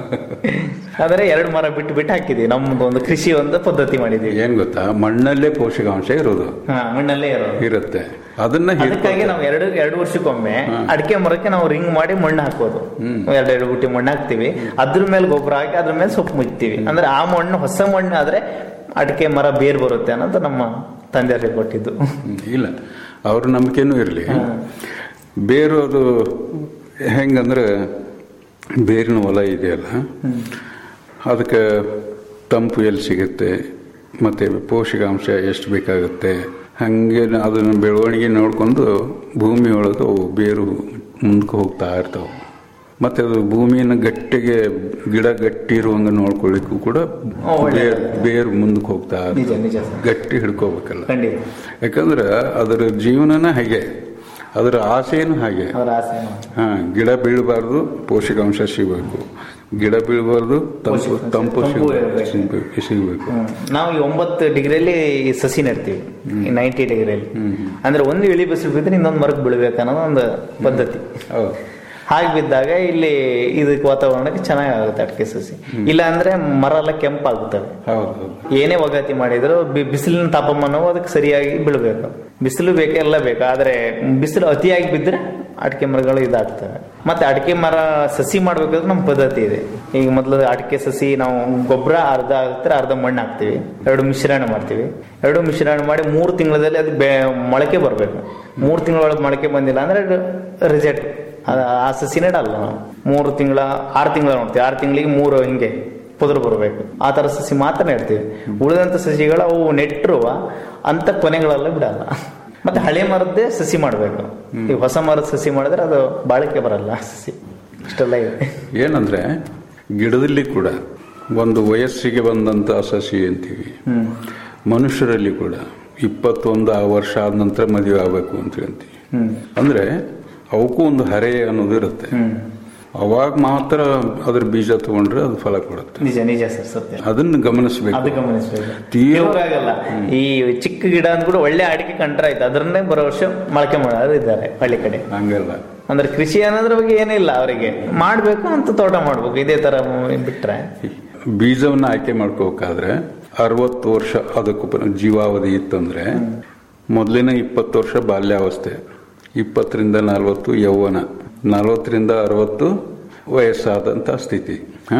I: ಆದರೆ ಎರಡು ಮರ ಬಿಟ್ಟು ಬಿಟ್ಟು ಹಾಕಿದೀವಿ ನಮ್ದು ಒಂದು ಕೃಷಿ ಒಂದು ಪದ್ಧತಿ ಮಾಡಿದೀವಿ
H: ಏನ್ ಗೊತ್ತಾ ಮಣ್ಣಲ್ಲೇ ಪೋಷಕಾಂಶ ಇರೋದು
I: ಹಾ ಮಣ್ಣಲ್ಲೇ ಇರೋದು
H: ಇರುತ್ತೆ ಅದನ್ನ
I: ಅದಕ್ಕಾಗಿ
H: ಹಿಡ್ಕೊಳ್ತಾರೆ.
I: ನಾವು ಎರಡು ಎರಡು ವರ್ಷಕ್ಕೊಮ್ಮೆ ಅಡಿಕೆ ಮರಕ್ಕೆ ನಾವು ರಿಂಗ್ ಮಾಡಿ ಮಣ್ಣು ಹಾಕೋದು ಎರಡು ಎರಡು ಬುಟ್ಟಿ ಮಣ್ಣು ಹಾಕ್ತಿವಿ ಅದ್ರ ಮೇಲೆ ಗೊಬ್ಬರ ಹಾಕಿ ಅದ್ರ ಮೇಲೆ ಸೊಪ್ಪು ಮುಚ್ತೀವಿ ಅಂದ್ರೆ ಆ ಮಣ್ಣು ಹೊಸ ಮಣ್ಣು ಆದ್ರೆ ಅಡಿಕೆ ಮರ ಬೇರ್ ಬರುತ್ತೆ ಅನ್ನೋದು ನಮ್ಮ ತಂದೆಯವ್ರಿಗೆ ಕೊಟ್ಟಿದ್ದು
H: ಹ್ಮ್, ಇಲ್ಲ ಅವ್ರ ನಂಬಿಕೆನೂ ಇರಲಿ ಬೇರು ಅದು ಹೆಂಗಂದ್ರೆ ಬೇರಿನ ಹೊಲ ಇದೆಯಲ್ಲ ಅದಕ್ಕೆ ತಂಪು ಎಲ್ಲಿ ಸಿಗುತ್ತೆ ಮತ್ತೆ ಪೋಷಕಾಂಶ ಎಷ್ಟು ಬೇಕಾಗುತ್ತೆ ಹಾಗೆ ಅದನ್ನು ಬೆಳವಣಿಗೆ ನೋಡಿಕೊಂಡು ಭೂಮಿ ಒಳಗೆ ಅವು ಬೇರು ಮುಂದಕ್ಕೆ ಹೋಗ್ತಾ ಇರ್ತಾವೆ ಮತ್ತೆ ಅದು ಭೂಮಿಯನ್ನು ಗಟ್ಟಿಗೆ ಗಿಡ ಗಟ್ಟಿ ಇರುವಂಗೆ ನೋಡ್ಕೊಳ್ಳಿಕ್ಕೂ ಕೂಡ ಬೇರು ಬೇರು ಮುಂದಕ್ಕೆ ಹೋಗ್ತಾ
I: ನಿಜ
H: ಇರ್ತವೆ.
I: ನಿಜ ಸರ್
H: ಗಟ್ಟಿ ಹಿಡ್ಕೋಬೇಕಲ್ಲ
I: ಖಂಡಿತ
H: ಯಾಕಂದ್ರೆ ಅದರ ಜೀವನನ ಹಾಗೆ ಅದರ ಆಸೆನೂ ಹಾಗೆ
I: ಅವರ ಆಸೆ
H: ಹಾ ಗಿಡ ಬೀಳಬಾರ್ದು ಪೋಷಕಾಂಶ ಸಿಗಬೇಕು ಗಿಡ ಬೀಳಬಾರ್ದು ತಂಪು
I: ಪೋಷಕಾಂಶ,
H: ತಂಪು
I: ತಂಪು
H: ಸಿಗ್ಬೇಕು
I: ಇರ್ಬೇಕು.
H: ಸಿಗ್ಬೇಕು ಸಿಗಬೇಕು
I: ಹ್ಮ್. ನಾವು ಈ ಒಂಬತ್ತು ಡಿಗ್ರಿಯಲ್ಲಿ ಈ ಸಸಿ ನೆಡ್ತೀವಿ ಈ ನೈಂಟಿ ಡಿಗ್ರಿಯಲ್ಲಿ ಅಂದ್ರೆ ಒಂದು ಇಳಿ ಬಿಸಿಲು ಬಿದ್ದರೆ ಇನ್ನೊಂದು ಮರಕ್ಕೆ ಬೀಳ್ಬೇಕು ಅನ್ನೋದು ಒಂದು ಪದ್ಧತಿ
H: ಹೌದು
I: ಹಾಗೆ ಬಿದ್ದಾಗ ಇಲ್ಲಿ ಇದಕ್ಕೆ ವಾತಾವರಣಕ್ಕೆ ಚೆನ್ನಾಗಾಗುತ್ತೆ ಅಡಿಕೆ ಸಸಿ ಇಲ್ಲ ಅಂದ್ರೆ ಮರ ಎಲ್ಲ ಕೆಂಪಾಗುತ್ತವೆ
H: ಹೌದು ಹೌದು
I: ಏನೇ ಒಗಾತಿ ಮಾಡಿದ್ರು ಬಿ- ಬಿಸಿಲಿನ ತಾಪಮಾನವು ಅದಕ್ಕೆ ಸರಿಯಾಗಿ ಬೀಳಬೇಕು ಬಿಸಿಲು ಬೇಕು ಎಲ್ಲ ಬೇಕು ಆದ್ರೆ ಬಿಸಿಲು ಅತಿಯಾಗಿ ಬಿದ್ದರೆ ಅಡಿಕೆ ಮರಗಳು ಇದಾಗ್ತವೆ ಮತ್ತೆ ಅಡಿಕೆ ಮರ ಸಸಿ ಮಾಡ್ಬೇಕಾದ್ರೆ ನಮ್ಮ ಪದ್ಧತಿ ಇದೆ ಈಗ ಮೊದಲು ಅಡಿಕೆ ಸಸಿ ನಾವು ಗೊಬ್ಬರ ಅರ್ಧ ಹಾಕ್ತಾರೆ ಅರ್ಧ ಮಣ್ಣು ಹಾಕ್ತಿವಿ ಎರಡು ಮಿಶ್ರಣ ಮಾಡ್ತೀವಿ ಎರಡು ಮಿಶ್ರಣ ಮಾಡಿ ಮೂರು ತಿಂಗಳಲ್ಲಿ ಅದು ಬೆ ಮೊಳಕೆ ಬರಬೇಕು ಮೂರು ತಿಂಗಳೊಳಗೆ ಮೊಳಕೆ ಬಂದಿಲ್ಲ ಅಂದ್ರೆ ರಿಜೆಕ್ಟ್ ಆ ಸಸಿ ನೆಡಲ್ಲ ನಾವು ಮೂರು ತಿಂಗಳ ಆರು ತಿಂಗಳ ನೋಡ್ತೀವಿ ಆರು ತಿಂಗಳಿಗೆ ಮೂರು ಹಿಂಗೆ ಪುದರು ಬರಬೇಕು ಆ ತರ ಸಸಿ ಮಾತ್ರ ನೆಡ್ತೀವಿ ಉಳಿದಂತ ಸಸಿಗಳು ಅವು ನೆಟ್ಟರುವ ಅಂತ ಕೊನೆಗಳೆಲ್ಲ ಬಿಡಲ್ಲ ಮತ್ತೆ ಹಳೆ ಮರದ್ದೇ ಸಸಿ ಮಾಡಬೇಕು ಈ ಹೊಸ ಮರದ ಸಸಿ ಮಾಡಿದ್ರೆ ಅದು ಬಾಳಿಕೆ ಬರಲ್ಲ ಸಸಿ ಇಷ್ಟೆಲ್ಲ ಇದೆ
H: ಏನಂದ್ರೆ ಗಿಡದಲ್ಲಿ ಕೂಡ ಒಂದು ವಯಸ್ಸಿಗೆ ಬಂದಂತ ಸಸಿ ಅಂತೀವಿ ಮನುಷ್ಯರಲ್ಲಿ ಕೂಡ ಇಪ್ಪತ್ತೊಂದು ಆ ವರ್ಷ ಆದ ನಂತರ ಮದುವೆ ಆಗಬೇಕು ಅಂತ ಹೇಳ್ತೀವಿ ಅಂದ್ರೆ ಅವಕ್ಕೂ ಒಂದು ಹರೆ ಅನ್ನೋದು ಇರುತ್ತೆ ಅವಾಗ ಮಾತ್ರ ಅದ್ರ ಬೀಜ ತಗೊಂಡ್ರೆ ಅದು ಫಲ ಕೊಡುತ್ತೆ
I: ನಿಜ ನಿಜ ಸರ್ ಸತ್ಯ
H: ಅದನ್ನ ಗಮನಿಸಬೇಕು
I: ಅದು ಗಮನಿಸ್ಬೇಕು
H: ತೀವ್ರ
I: ಇವಾಗಲ್ಲ ಈ ಚಿಕ್ಕ ಗಿಡ ಅಂದ್ ಕೂಡ ಒಳ್ಳೆ ಅಡಿಕೆ ಕಂಡ್ರೆ ಆಯ್ತು ಅದನ್ನೇ ಬರೋ ವರ್ಷ ಮೊಳಕೆ ಮಾಡೋರು ಇದ್ದಾರೆ ಹಳ್ಳಿ ಕಡೆ
H: ಹಂಗಲ್ಲ
I: ಅಂದ್ರೆ ಕೃಷಿ ಅನ್ನೋದ್ರ ಬಗ್ಗೆ ಏನಿಲ್ಲ ಅವರಿಗೆ ಮಾಡ್ಬೇಕು ಅಂತ ತೋಟ ಮಾಡ್ಬೇಕು ಇದೇ ತರ ಬಿಟ್ರೆ
H: ಬೀಜವನ್ನ ಆಯ್ಕೆ ಮಾಡ್ಕೋಬೇಕಾದ್ರೆ ಅರವತ್ತು ವರ್ಷ ಅದಕ್ಕೂ ಪುನಃ ಜೀವಾವಧಿ ಇತ್ತಂದ್ರೆ ಮೊದಲಿನ ಇಪ್ಪತ್ತು ವರ್ಷ ಬಾಲ್ಯಾವಸ್ಥೆ ಇಪ್ಪತ್ತರಿಂದ ನಲವತ್ತು ಯೌವನ ನಲವತ್ತರಿಂದ ಅರವತ್ತು ವಯಸ್ಸಾದಂತ ಸ್ಥಿತಿ ಹ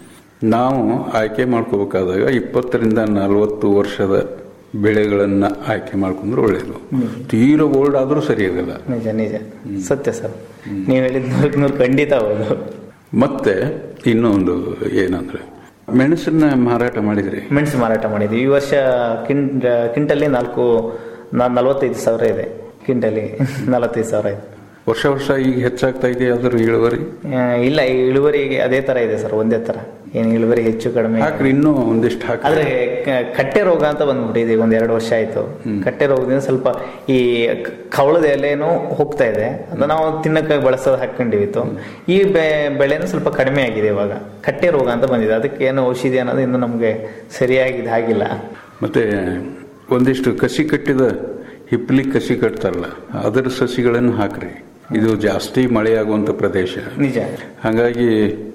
H: ನಾವು ಆಯ್ಕೆ ಮಾಡ್ಕೋಬೇಕಾದಾಗ ಇಪ್ಪತ್ತರಿಂದ ನಲವತ್ತು ವರ್ಷದ ಬೆಳೆಗಳನ್ನ ಆಯ್ಕೆ ಮಾಡ್ಕೊಂಡ್ರೆ ಒಳ್ಳೇದು ತೀರ ಓಲ್ಡ್ ಆದ್ರೂ ಸರಿಯಾಗಲ್ಲ
I: ನಿಜ ನಿಜ ಸತ್ಯ ಸರ್ ನೀವು ಹೇಳಿದ್ ನೂರಕ್ಕೆ ನೂರು ಖಂಡಿತ ಹೌದು
H: ಮತ್ತೆ ಇನ್ನೊಂದು ಏನಂದ್ರೆ ಮೆಣಸನ್ನ ಮಾರಾಟ ಮಾಡಿದ್ರಿ
I: ಮೆಣಸು ಮಾರಾಟ ಮಾಡಿದ್ವಿ ಈ ವರ್ಷ ಕಿಂಟ್ ಕ್ವಿಂಟಲ್ಲಿ ನಾಲ್ಕು ನಾ- ನಲವತ್ತೈದು ಸಾವಿರ ಇದೆ ಕ್ವಿಂಟಲ್ಲಿ ನಲವತ್ತೈದು ಸಾವಿರ ಇದೆ
H: ವರ್ಷ ವರ್ಷ ಈಗ ಹೆಚ್ಚಾಗ್ತಾ ಇದೆ ಅದ್ರ ಇಳುವರಿ
I: ಆ, ಇಲ್ಲ ಈ ಇಳುವರಿಗೆ ಅದೇ ತರ ಇದೆ ಸರ್ ಒಂದೇ ತರ ಏನು ಇಳುವರಿ ಹೆಚ್ಚು ಕಡಿಮೆ
H: ಹಾಕ್ರಿ ಇನ್ನೂ ಒಂದಿಷ್ಟು ಹಾಕಿ
I: ಆದ್ರೆ ಕ- ಕಟ್ಟೆ ರೋಗ ಅಂತ ಬಂದ್ಬಿಟ್ಟಿದೆ ಒಂದ್ ಎರಡು ವರ್ಷ ಆಯ್ತು ಕಟ್ಟೆ ರೋಗದಿಂದ ಸ್ವಲ್ಪ ಈ ಕ- ಕವಳದ ಎಲೆನೂ ಹೋಗ್ತಾ ಇದೆ ಅದು ನಾವು ತಿನ್ನಕ್ಕೆ ಬಳಸೋದು ಹಾಕೊಂಡಿವಿತ್ತು ಈ ಬೆ- ಬೆಳೆನೂ ಸ್ವಲ್ಪ ಕಡಿಮೆ ಆಗಿದೆ ಇವಾಗ ಕಟ್ಟೆ ರೋಗ ಅಂತ ಬಂದಿದೆ ಅದಕ್ಕೆ ಏನು ಔಷಧಿ ಅನ್ನೋದು ಇನ್ನು ನಮ್ಗೆ ಸರಿಯಾಗಿದೆ ಆಗಿಲ್ಲ
H: ಮತ್ತೆ ಒಂದಿಷ್ಟು ಕಸಿ ಕಟ್ಟಿದ ಹಿಪ್ಲಿ ಕಸಿ ಕಟ್ತಾರಲ್ಲ ಅದರ ಸಸಿಗಳನ್ನು ಹಾಕ್ರಿ ಇದು ಜಾಸ್ತಿ ಮಳೆಯಾಗುವಂತ ಪ್ರದೇಶ
I: ನಿಜ
H: ಹಾಗಾಗಿ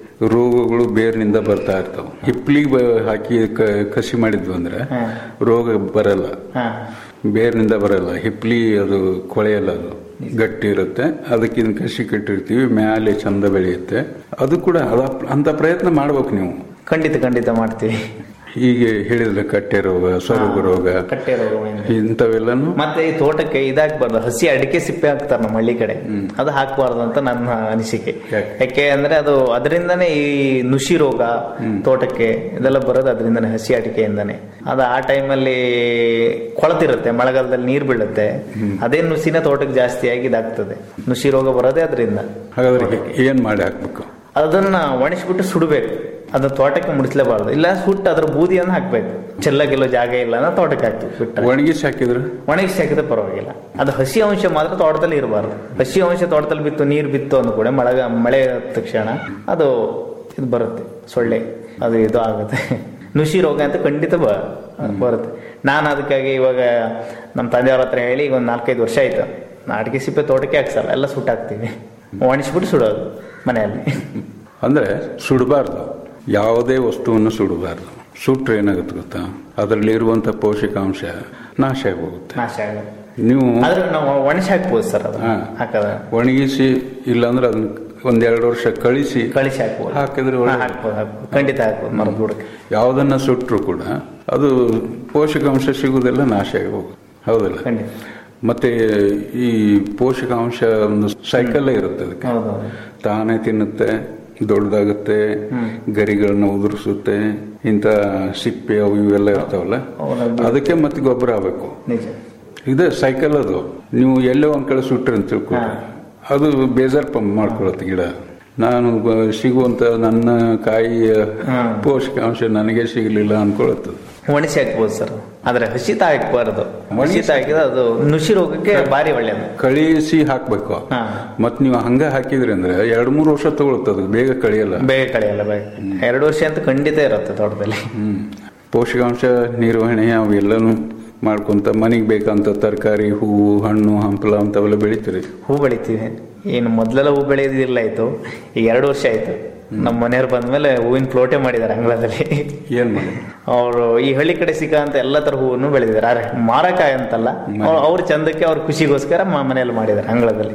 H: ರೋಗಗಳು ಬೇರಿನಿಂದ ಬರ್ತಾ ಇರ್ತಾವ ಹಿಪ್ಲಿ ಹಾಕಿ ಕ- ಕಸಿ ಮಾಡಿದ್ವು ಅಂದ್ರೆ ರೋಗ ಬರಲ್ಲ
I: ಹಾ
H: ಬೇರಿನಿಂದ ಬರಲ್ಲ ಹಿಪ್ಲಿ ಅದು ಕೊಳೆಯಲ್ಲ ಅದು ಗಟ್ಟಿ ಇರುತ್ತೆ ಅದಕ್ಕೆ ಇದನ್ನ ಕಸಿ ಕಟ್ಟಿರ್ತೀವಿ ಮ್ಯಾಲೆ ಚಂದ ಬೆಳೆಯುತ್ತೆ ಅದು ಕೂಡ ಅದ- ಅಂತ ಪ್ರಯತ್ನ ಮಾಡ್ಬೇಕು ನೀವು
I: ಖಂಡಿತ ಖಂಡಿತ ಮಾಡ್ತೀವಿ
H: ಹೀಗೆ ಹೇಳಿದ್ರೆ ಕಟ್ಟೆ ರೋಗ ಸೊರಗು ರೋಗ
I: ಕಟ್ಟೆ ರೋಗ ಬಂದಿದೆ.
H: ಇಂಥವೆಲ್ಲನು
I: ಮತ್ತೆ ಈ ತೋಟಕ್ಕೆ ಇದಾಕ್ಬಾರ್ದು ಹಸಿ ಅಡಿಕೆ ಸಿಪ್ಪೆ ಹಾಕ್ತಾರೆ ನಮ್ಮ ಹಳ್ಳಿ ಕಡೆ ಅದು ಹಾಕ್ಬಾರ್ದು ಅಂತ ನನ್ನ ಅನಿಸಿಕೆ
H: ಯಾಕೆ?
I: ಯಾಕೆ ಅಂದ್ರೆ ಅದು ಅದರಿಂದನೇ ಈ ನುಷಿ ರೋಗ ತೋಟಕ್ಕೆ ಇದೆಲ್ಲ ಬರೋದು ಅದರಿಂದನೇ ಹಸಿ ಅಡಿಕೆಯಿಂದನೇ ಅದು ಆ ಟೈಮಲ್ಲಿ ಕೊಳತಿರುತ್ತೆ ಮಳೆಗಾಲದಲ್ಲಿ ನೀರು ಬೀಳುತ್ತೆ ಅದೇ ನುಸಿನ ತೋಟಕ್ಕೆ ಜಾಸ್ತಿಯಾಗಿ ಇದಾಗ್ತದೆ ನುಷಿ ರೋಗ ಬರೋದೇ ಅದರಿಂದ
H: ಹಾಗಾದ್ರೆ ಏನ್ ಮಾಡಿ ಹಾಕ್ಬೇಕು
I: ಅದನ್ನ ಒಣಗಿಸ್ಬಿಟ್ಟು ಸುಡಬೇಕು ಅದನ್ನ ತೋಟಕ್ಕೆ ಮುಡಿಸ್ಲೇಬಾರ್ದು ಇಲ್ಲ ಸುಟ್ಟು ಅದ್ರ ಬೂದಿಯನ್ನು ಹಾಕ್ಬೇಕು ಚೆಲ್ಲಗೆಲ್ಲೋ ಜಾಗ ಇಲ್ಲ ಅಂದ್ರೆ ತೋಟಕ್ಕೆ ಹಾಕ್ಬೇಕು ಬಿಟ್ಟರೆ
H: ಒಣಗಿಸಿ ಹಾಕಿದ್ರೆ
I: ಒಣಗಿಸಿ ಹಾಕಿದ್ರೆ ಪರವಾಗಿಲ್ಲ ಅದು ಹಸಿ ಅಂಶ ಮಾತ್ರ ತೋಟದಲ್ಲಿ ಇರಬಾರ್ದು ಹಸಿ ಅಂಶ ತೋಟದಲ್ಲಿ ಬಿತ್ತು ನೀರು ಬಿತ್ತು ಅಂದ ಕೂಡ ಮಳೆ ಮಳೆ ಆದ ತಕ್ಷಣ ಅದು ಇದು ಬರುತ್ತೆ ಸೊಳ್ಳೆ ಅದು ಇದು ಆಗುತ್ತೆ ನುಷಿ ರೋಗ ಅಂತ ಖಂಡಿತ ಬ- ಬರುತ್ತೆ ನಾನು ಅದಕ್ಕಾಗಿ ಇವಾಗ ನಮ್ಮ ತಂದೆಯವ್ರ ಹತ್ರ ಹೇಳಿ ಈಗ ಒಂದು ನಾಲ್ಕೈದು ವರ್ಷ ಆಯ್ತು ಅಡಿಕೆ ಸಿಪ್ಪೆ ತೋಟಕ್ಕೆ ಹಾಕ್ಸಲ್ಲ ಎಲ್ಲ ಸುಟ್ಟಾಕ್ತೀವಿ ಒಣಗಿಸ್ಬಿಟ್ಟು ಸುಡೋದು ಮನೆಯಲ್ಲಿ
H: ಅಂದ್ರೆ ಸುಡಬಾರ್ದು ಯಾವುದೇ ವಸ್ತುವನ್ನು ಸುಡಬಾರ್ದು ಸುಟ್ರೆ ಏನಾಗುತ್ತೆ ಗೊತ್ತಾ ಅದರಲ್ಲಿ ಇರುವಂತ ಪೋಷಕಾಂಶ ನಾಶ ಆಗಿ ಹೋಗುತ್ತೆ
I: ನಾಶ ಆಗುತ್ತೆ
H: ನೀವು
I: ಆದ್ರೆ ನಾವು ಒಣಸಿ ಹಾಕ್ಬೋದು ಸರ್ ಅದು
H: ಹಾ.
I: ಹಾಕದ
H: ಒಣಗಿಸಿ ಇಲ್ಲಾಂದ್ರೆ ಅದನ್ನ ಒಂದೆರಡು ವರ್ಷ ಕಳಿಸಿ
I: ಕಳಿಸಿ ಹಾಕ್ಬೋದು
H: ಹಾಕಿದ್ರೆ
I: ಹಾ,
H: ಒಳ್ಳೆ
I: ಹಾಕ್ಬೋದು ಹಾಕ್ಬೋದು ಖಂಡಿತ ಹಾಕ್ಬೋದು ಮರದ ಬುಡಕ್ಕೆ
H: ಯಾವುದನ್ನ ಸುಟ್ಟರು ಕೂಡ ಅದು ಪೋಷಕಾಂಶ ಸಿಗುವುದೆಲ್ಲ ನಾಶ ಆಗಿ ಹೋಗುತ್ತೆ ಹೌದಲ್ಲ
I: ಖಂಡಿತ
H: ಮತ್ತೆ ಈ ಪೋಷಕಾಂಶ ಒಂದು ಸೈಕಲ್ ಇರುತ್ತೆ ಅದಕ್ಕೆ
I: ಹೌದೌದು
H: ತಾನೇ ತಿನ್ನುತ್ತೆ ದೊಡ್ಡದಾಗುತ್ತೆ ಗರಿಗಳನ್ನ ಉದುರಿಸುತ್ತೆ ಇಂಥ ಸಿಪ್ಪೆ ಅವು ಇವೆಲ್ಲ ಇರ್ತಾವಲ್ಲ
I: ಹೌದು.
H: ಅದಕ್ಕೆ ಮತ್ತೆ ಗೊಬ್ಬರ ಆಗಬೇಕು
I: ನಿಜ
H: ಇದೆ ಸೈಕಲ್ ಅದು ನೀವು ಎಲ್ಲೋ ಒಂದ್ ಕಡೆ ಸುಟ್ರಿ ಅಂತ ತಿಳ್ಕೊಳ್ರಿ ಅದು ಬೇಜಾರ್ ಪಂಪ್ ಮಾಡ್ಕೊಳತ್ತೆ ಗಿಡ ನಾನು ಬ- ಸಿಗುವಂತ ನನ್ನ ಕಾಯಿಯ ಪೋಷಕಾಂಶ ನನಗೆ ಸಿಗಲಿಲ್ಲ ಅನ್ಕೊಳತ್ತದ
I: ಒಣಸಿ ಹಾಕ್ಬೋದು ಸರ್ ಆದ್ರೆ ಹಸಿತ ಹಾಕ್ಬಾರ್ದು ಹಸಿತ ಹಾಕಿದ್ರೆ ಅದು ನುಸಿ ರೋಗಕ್ಕೆ ಭಾರಿ ಒಳ್ಳೇದು
H: ಕಳಿಸಿ ಹಾಕ್ಬೇಕು
I: ಹಾ.
H: ಮತ್ ನೀವು ಹಂಗ ಹಾಕಿದ್ರಿ ಅಂದ್ರೆ ಎರಡ್ ಮೂರು ವರ್ಷ ತಗೊಳುತ್ತದ ಬೇಗ ಕಳಿಯಲ್ಲ
I: ಬೇಗ ಕಳೆಯಲ್ಲ ಬೇಗ ಎರಡು ವರ್ಷ ಅಂತ ಖಂಡಿತ ಇರುತ್ತೆ ತೋಟದಲ್ಲಿ
H: ಹ್ಮ್ ಪೋಷಕಾಂಶ ನಿರ್ವಹಣೆ ಅವೆಲ್ಲನೂ ಮಾಡ್ಕೊಂತ ಮನೆಗೆ ಬೇಕಂತ ತರಕಾರಿ ಹೂವು ಹಣ್ಣು ಹಂಪಲ ಅಂತವೆಲ್ಲ ಬೆಳಿತೀರಿ
I: ಹೂ ಬೆಳಿತೀವಿ ಏನು ಮೊದ್ಲೆಲ್ಲ ಹೂ ಬೆಳೆಯೋದಿಲ್ಲ ಆಯ್ತು ಈಗ ಎರಡು ವರ್ಷ ಆಯ್ತು ನಮ್ಮ ಮನೆಯವ್ರು ಬಂದ್ಮೇಲೆ ಹೂವಿನ ಪ್ಲೋಟೆ ಮಾಡಿದ್ದಾರೆ ಅಂಗಳದಲ್ಲಿ
H: ಏನ್ ಮಾಡಿ
I: ಅವರು ಈ ಹಳ್ಳಿ ಕಡೆ ಸಿಕ್ಕ ಅಂತ ಎಲ್ಲ ತರ ಹೂವನ್ನು ಬೆಳೆದಿದ್ದಾರೆ ಆದ್ರೆ ಮಾರಕಾಯ ಅಂತಲ್ಲ ಅವ್ರ- ಅವ್ರ ಚಂದಕ್ಕೆ ಅವ್ರ ಖುಷಿಗೋಸ್ಕರ ಮ- ಮನೆಯಲ್ಲಿ ಮಾಡಿದ್ದಾರೆ ಅಂಗಳದಲ್ಲಿ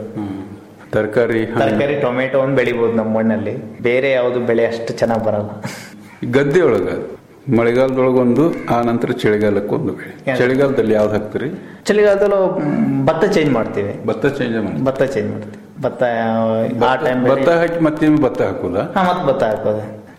H: ತರಕಾರಿ
I: ತರಕಾರಿ ಟೊಮೆಟೊ ಒಂದು ಬೆಳಿಬಹುದು ನಮ್ಮ ಮಣ್ಣಲ್ಲಿ ಬೇರೆ ಯಾವುದು ಬೆಳೆ ಅಷ್ಟು ಚೆನ್ನಾಗಿ ಬರಲ್ಲ
H: ಗದ್ದೆ ಒಳಗ ಮಳೆಗಾಲದೊಳಗೊಂದು ಆ ನಂತರ ಚಳಿಗಾಲಕ್ಕೊಂದು ಬೆಳೆ
I: ಯಾವ್ದು?
H: ಚಳಿಗಾಲದಲ್ಲಿ ಯಾವ್ದು ಹಾಕ್ತೀರಿ
I: ಚಳಿಗಾಲದಲ್ಲೂ ಮ್, ಭತ್ತ ಚೇಂಜ್ ಮಾಡ್ತೀವಿ
H: ಭತ್ತ ಚೇಂಜ್ ಮಾಡಿ
I: ಭತ್ತ ಚೇಂಜ್ ಮಾಡ್ತೀವಿ ಭತ್ತ ಆ ಟೈಮ್
H: ಭತ್ತ ಹಾಕಿ ಮತ್ತೆ ಭತ್ತ ಹಾಕುದಾ
I: ಹಾ ಮತ್ತೆ ಭತ್ತ ಹಾಕೋದು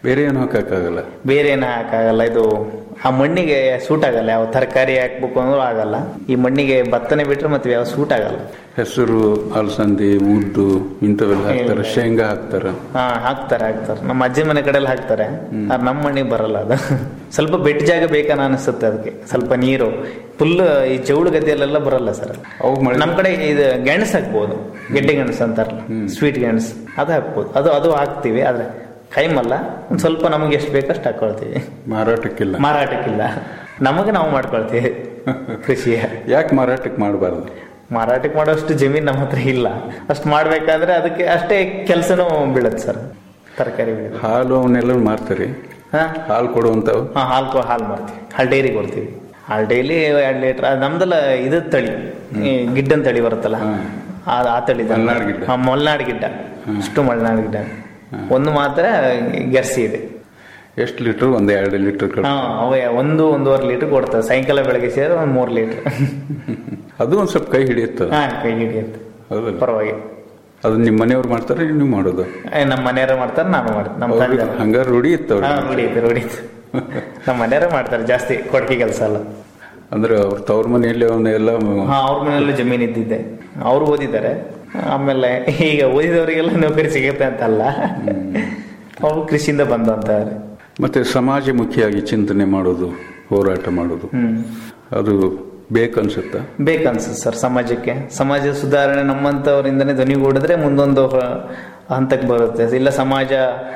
H: ಬೇರೆ ಏನು ಹಾಕಕ್ಕಾಗಲ್ಲ
I: ಬೇರೆ ಏನು ಹಾಕಾಗಲ್ಲ ಇದು ಆ ಮಣ್ಣಿಗೆ ಸೂಟ್ ಆಗಲ್ಲ ಯಾವ ತರಕಾರಿ ಹಾಕ್ಬೇಕು ಅಂದ್ರೂ ಆಗಲ್ಲ ಈ ಮಣ್ಣಿಗೆ ಭತ್ತನೆ ಬಿಟ್ರೆ ಮತ್ತೆ ಯಾವ ಸೂಟ್ ಆಗಲ್ಲ
H: ಹೆಸರು ಅಲಸಂದಿ ಉದ್ದು ಇಂಥವೆಲ್ಲ ಹಾಕ್ತಾರೆ ಶೇಂಗಾ ಹಾಕ್ತಾರ
I: ಹಾ ಹಾಕ್ತಾರೆ ಹಾಕ್ತಾರೆ ನಮ್ಮ ಅಜ್ಜಿ ಮನೆ ಕಡೆಯಲ್ಲಿ ಹಾಕ್ತಾರೆ ಆದ್ರೆ ನಮ್ಮ ಮಣ್ಣಿಗೆ ಬರಲ್ಲ ಅದು ಸ್ವಲ್ಪ ಬೆಟ್ಟ ಜಾಗ ಬೇಕನ್ನ ಅನಿಸುತ್ತೆ ಅದಕ್ಕೆ ಸ್ವಲ್ಪ ನೀರು ಫುಲ್ ಈ ಜೌಳು ಗದ್ದೆಯಲ್ಲೆಲ್ಲ ಬರಲ್ಲ ಸರ್
H: ಅವು ಮಳೆ
I: ನಮ್ ಕಡೆ ಇದು ಗೆಣಸು ಹಾಕ್ಬೋದು ಗೆಡ್ಡೆ ಗೆಣಸು ಅಂತಾರಲ್ಲ ಸ್ವೀಟ್ ಗೆಣಸು ಅದು ಹಾಕ್ಬೋದು ಅದು ಅದು ಹಾಕ್ತಿವಿ ಆದ್ರೆ ಕೈಮಲ್ಲ ಒಂದ್ ಸ್ವಲ್ಪ ನಮಗೆ ಎಷ್ಟು ಬೇಕಷ್ಟು ಹಾಕೊಳ್ತೀವಿ
H: ಮಾರಾಟಕ್ಕಿಲ್ಲ
I: ಮಾರಾಟಕ್ಕಿಲ್ಲ ನಮಗೆ ನಾವು ಮಾಡ್ಕೊಳ್ತೀವಿ ಕೃಷಿಯ
H: ಯಾಕೆ ಮಾರಾಟಕ್ಕೆ ಮಾಡಬಾರ್ದು
I: ಮಾರಾಟಕ್ಕೆ ಮಾಡೋಷ್ಟು ಜಮೀನ್ ನಮ್ಮ ಹತ್ರ ಇಲ್ಲ ಅಷ್ಟು ಮಾಡ್ಬೇಕಾದ್ರೆ ಅದಕ್ಕೆ ಅಷ್ಟೇ ಕೆಲಸನೂ ಬೀಳತ್ತೆ ಸರ್ ತರಕಾರಿ ಬೆಳೆಯೋದು.
H: ಹಾಲು ಅವನ್ನೆಲ್ಲ ಮಾರ್ತಾರೆ
I: ಹಾ
H: ಹಾಲು ಕೊಡುವಂಥವು
I: ಹಾ ಹಾಲು ಕೊ- ಹಾಲು ಮಾಡ್ತೀವಿ ಹಾಲು ಡೈರಿ ಕೊಡ್ತೀವಿ ಹಾಲು ಡೈಲಿ ಎರಡು ಲೀಟರ್ ನಮ್ದೆಲ್ಲ ಇದು ತಳಿ ಈ ಗಿಡ್ಡನ್ ತಳಿ ಬರುತ್ತಲ್ಲ ಆ ಆ ತಳಿ
H: ಮಲ್ನಾಡ್ ಗಿಡ್ಡ.
I: ಹಾ, ಮಲ್ನಾಡ್ ಗಿಡ್ಡ ಅಷ್ಟು ಮಲ್ನಾಡ್ ಗಿಡ್ಡ ಒಂದು ಮಾತ್ರ ಗೆರ್ಸಿ ಇದೆ
H: ಎಷ್ಟು ಲೀಟರ್ ಒಂದ್ ಎರಡು ಲೀಟರ್
I: ಹಾ ಅವೇ ಒಂದು ಒಂದೂವರೆ ಲೀಟರ್ ಕೊಡ್ತದೆ ಸಾಯಂಕಾಲ ಬೆಳಗ್ಗೆ ಸೇರಿದ್ರೆ ಒಂದು ಮೂರು ಲೀಟರ್
H: ಅದು ಒಂದ್ ಸ್ವಲ್ಪ ಕೈ ಹಿಡಿಯುತ್ತದೆ
I: ಹಾ ಕೈ ಹಿಡಿಯುತ್ತೆ
H: ಹೌದಲ್ಲ
I: ಪರವಾಗಿ
H: ಅದು ನಿಮ್ಮ ಮನೆಯವ್ರು ಮಾಡ್ತಾರೆ ನೀವು ಮಾಡೋದು
I: ಏ, ನಮ್ಮ ಮನೆಯವ್ರು ಮಾಡ್ತಾರೆ ನಾನು ಮಾಡ್ತೀನಿ ನಮ್ಮ ತಂದೆ
H: ಅವ್ರಿಗೆ ಹಂಗಾರೆ ರೂಢಿ ಇತ್ತು
I: ಹಾ
H: ಅವ್ರಿಗೆ
I: ರೂಢಿ ರೂಢಿ ನಮ್ಮ ಮನೆಯವರೇ ಮಾಡ್ತಾರೆ ಜಾಸ್ತಿ ಕೊಡಕೆ ಕೆಲಸ ಅಲ್ಲ
H: ಅಂದ್ರೆ ಅವ್ರ ತವ್ರ ಮನೆಯಲ್ಲಿ ಅವನ್ನೆಲ್ಲ
I: ಹಾ ಅವ್ರ ಮನೆಯಲ್ಲೂ ಜಮೀನ್ ಇದ್ದಿದ್ದೆ ಅವ್ರು ಓದಿದ್ದಾರೆ ಆಮೇಲೆ ಈಗ ಓದಿದವರಿಗೆಲ್ಲ ನೌಕರಿ ಸಿಗುತ್ತೆ ಅಂತಲ್ಲ ಅವ್ರು ಕೃಷಿಯಿಂದ ಬಂದಂತಾರೆ
H: ಮತ್ತೆ ಸಮಾಜಮುಖಿಯಾಗಿ ಚಿಂತನೆ ಮಾಡೋದು ಹೋರಾಟ ಮಾಡೋದು
I: ಹ್ಮ್
H: ಅದು ಬೇಕನ್ಸುತ್ತಾ
I: ಬೇಕನ್ಸುತ್ತೆ ಸರ್ ಸಮಾಜಕ್ಕೆ ಸಮಾಜ ಸುಧಾರಣೆ ನಮ್ಮಂತವರಿಂದನೇ ಧ್ವನಿಗೂಡಿದ್ರೆ ಮುಂದೊಂದು ಹ- ಹಂತಕ್ಕೆ ಬರುತ್ತೆ ಇಲ್ಲ ಸಮಾಜ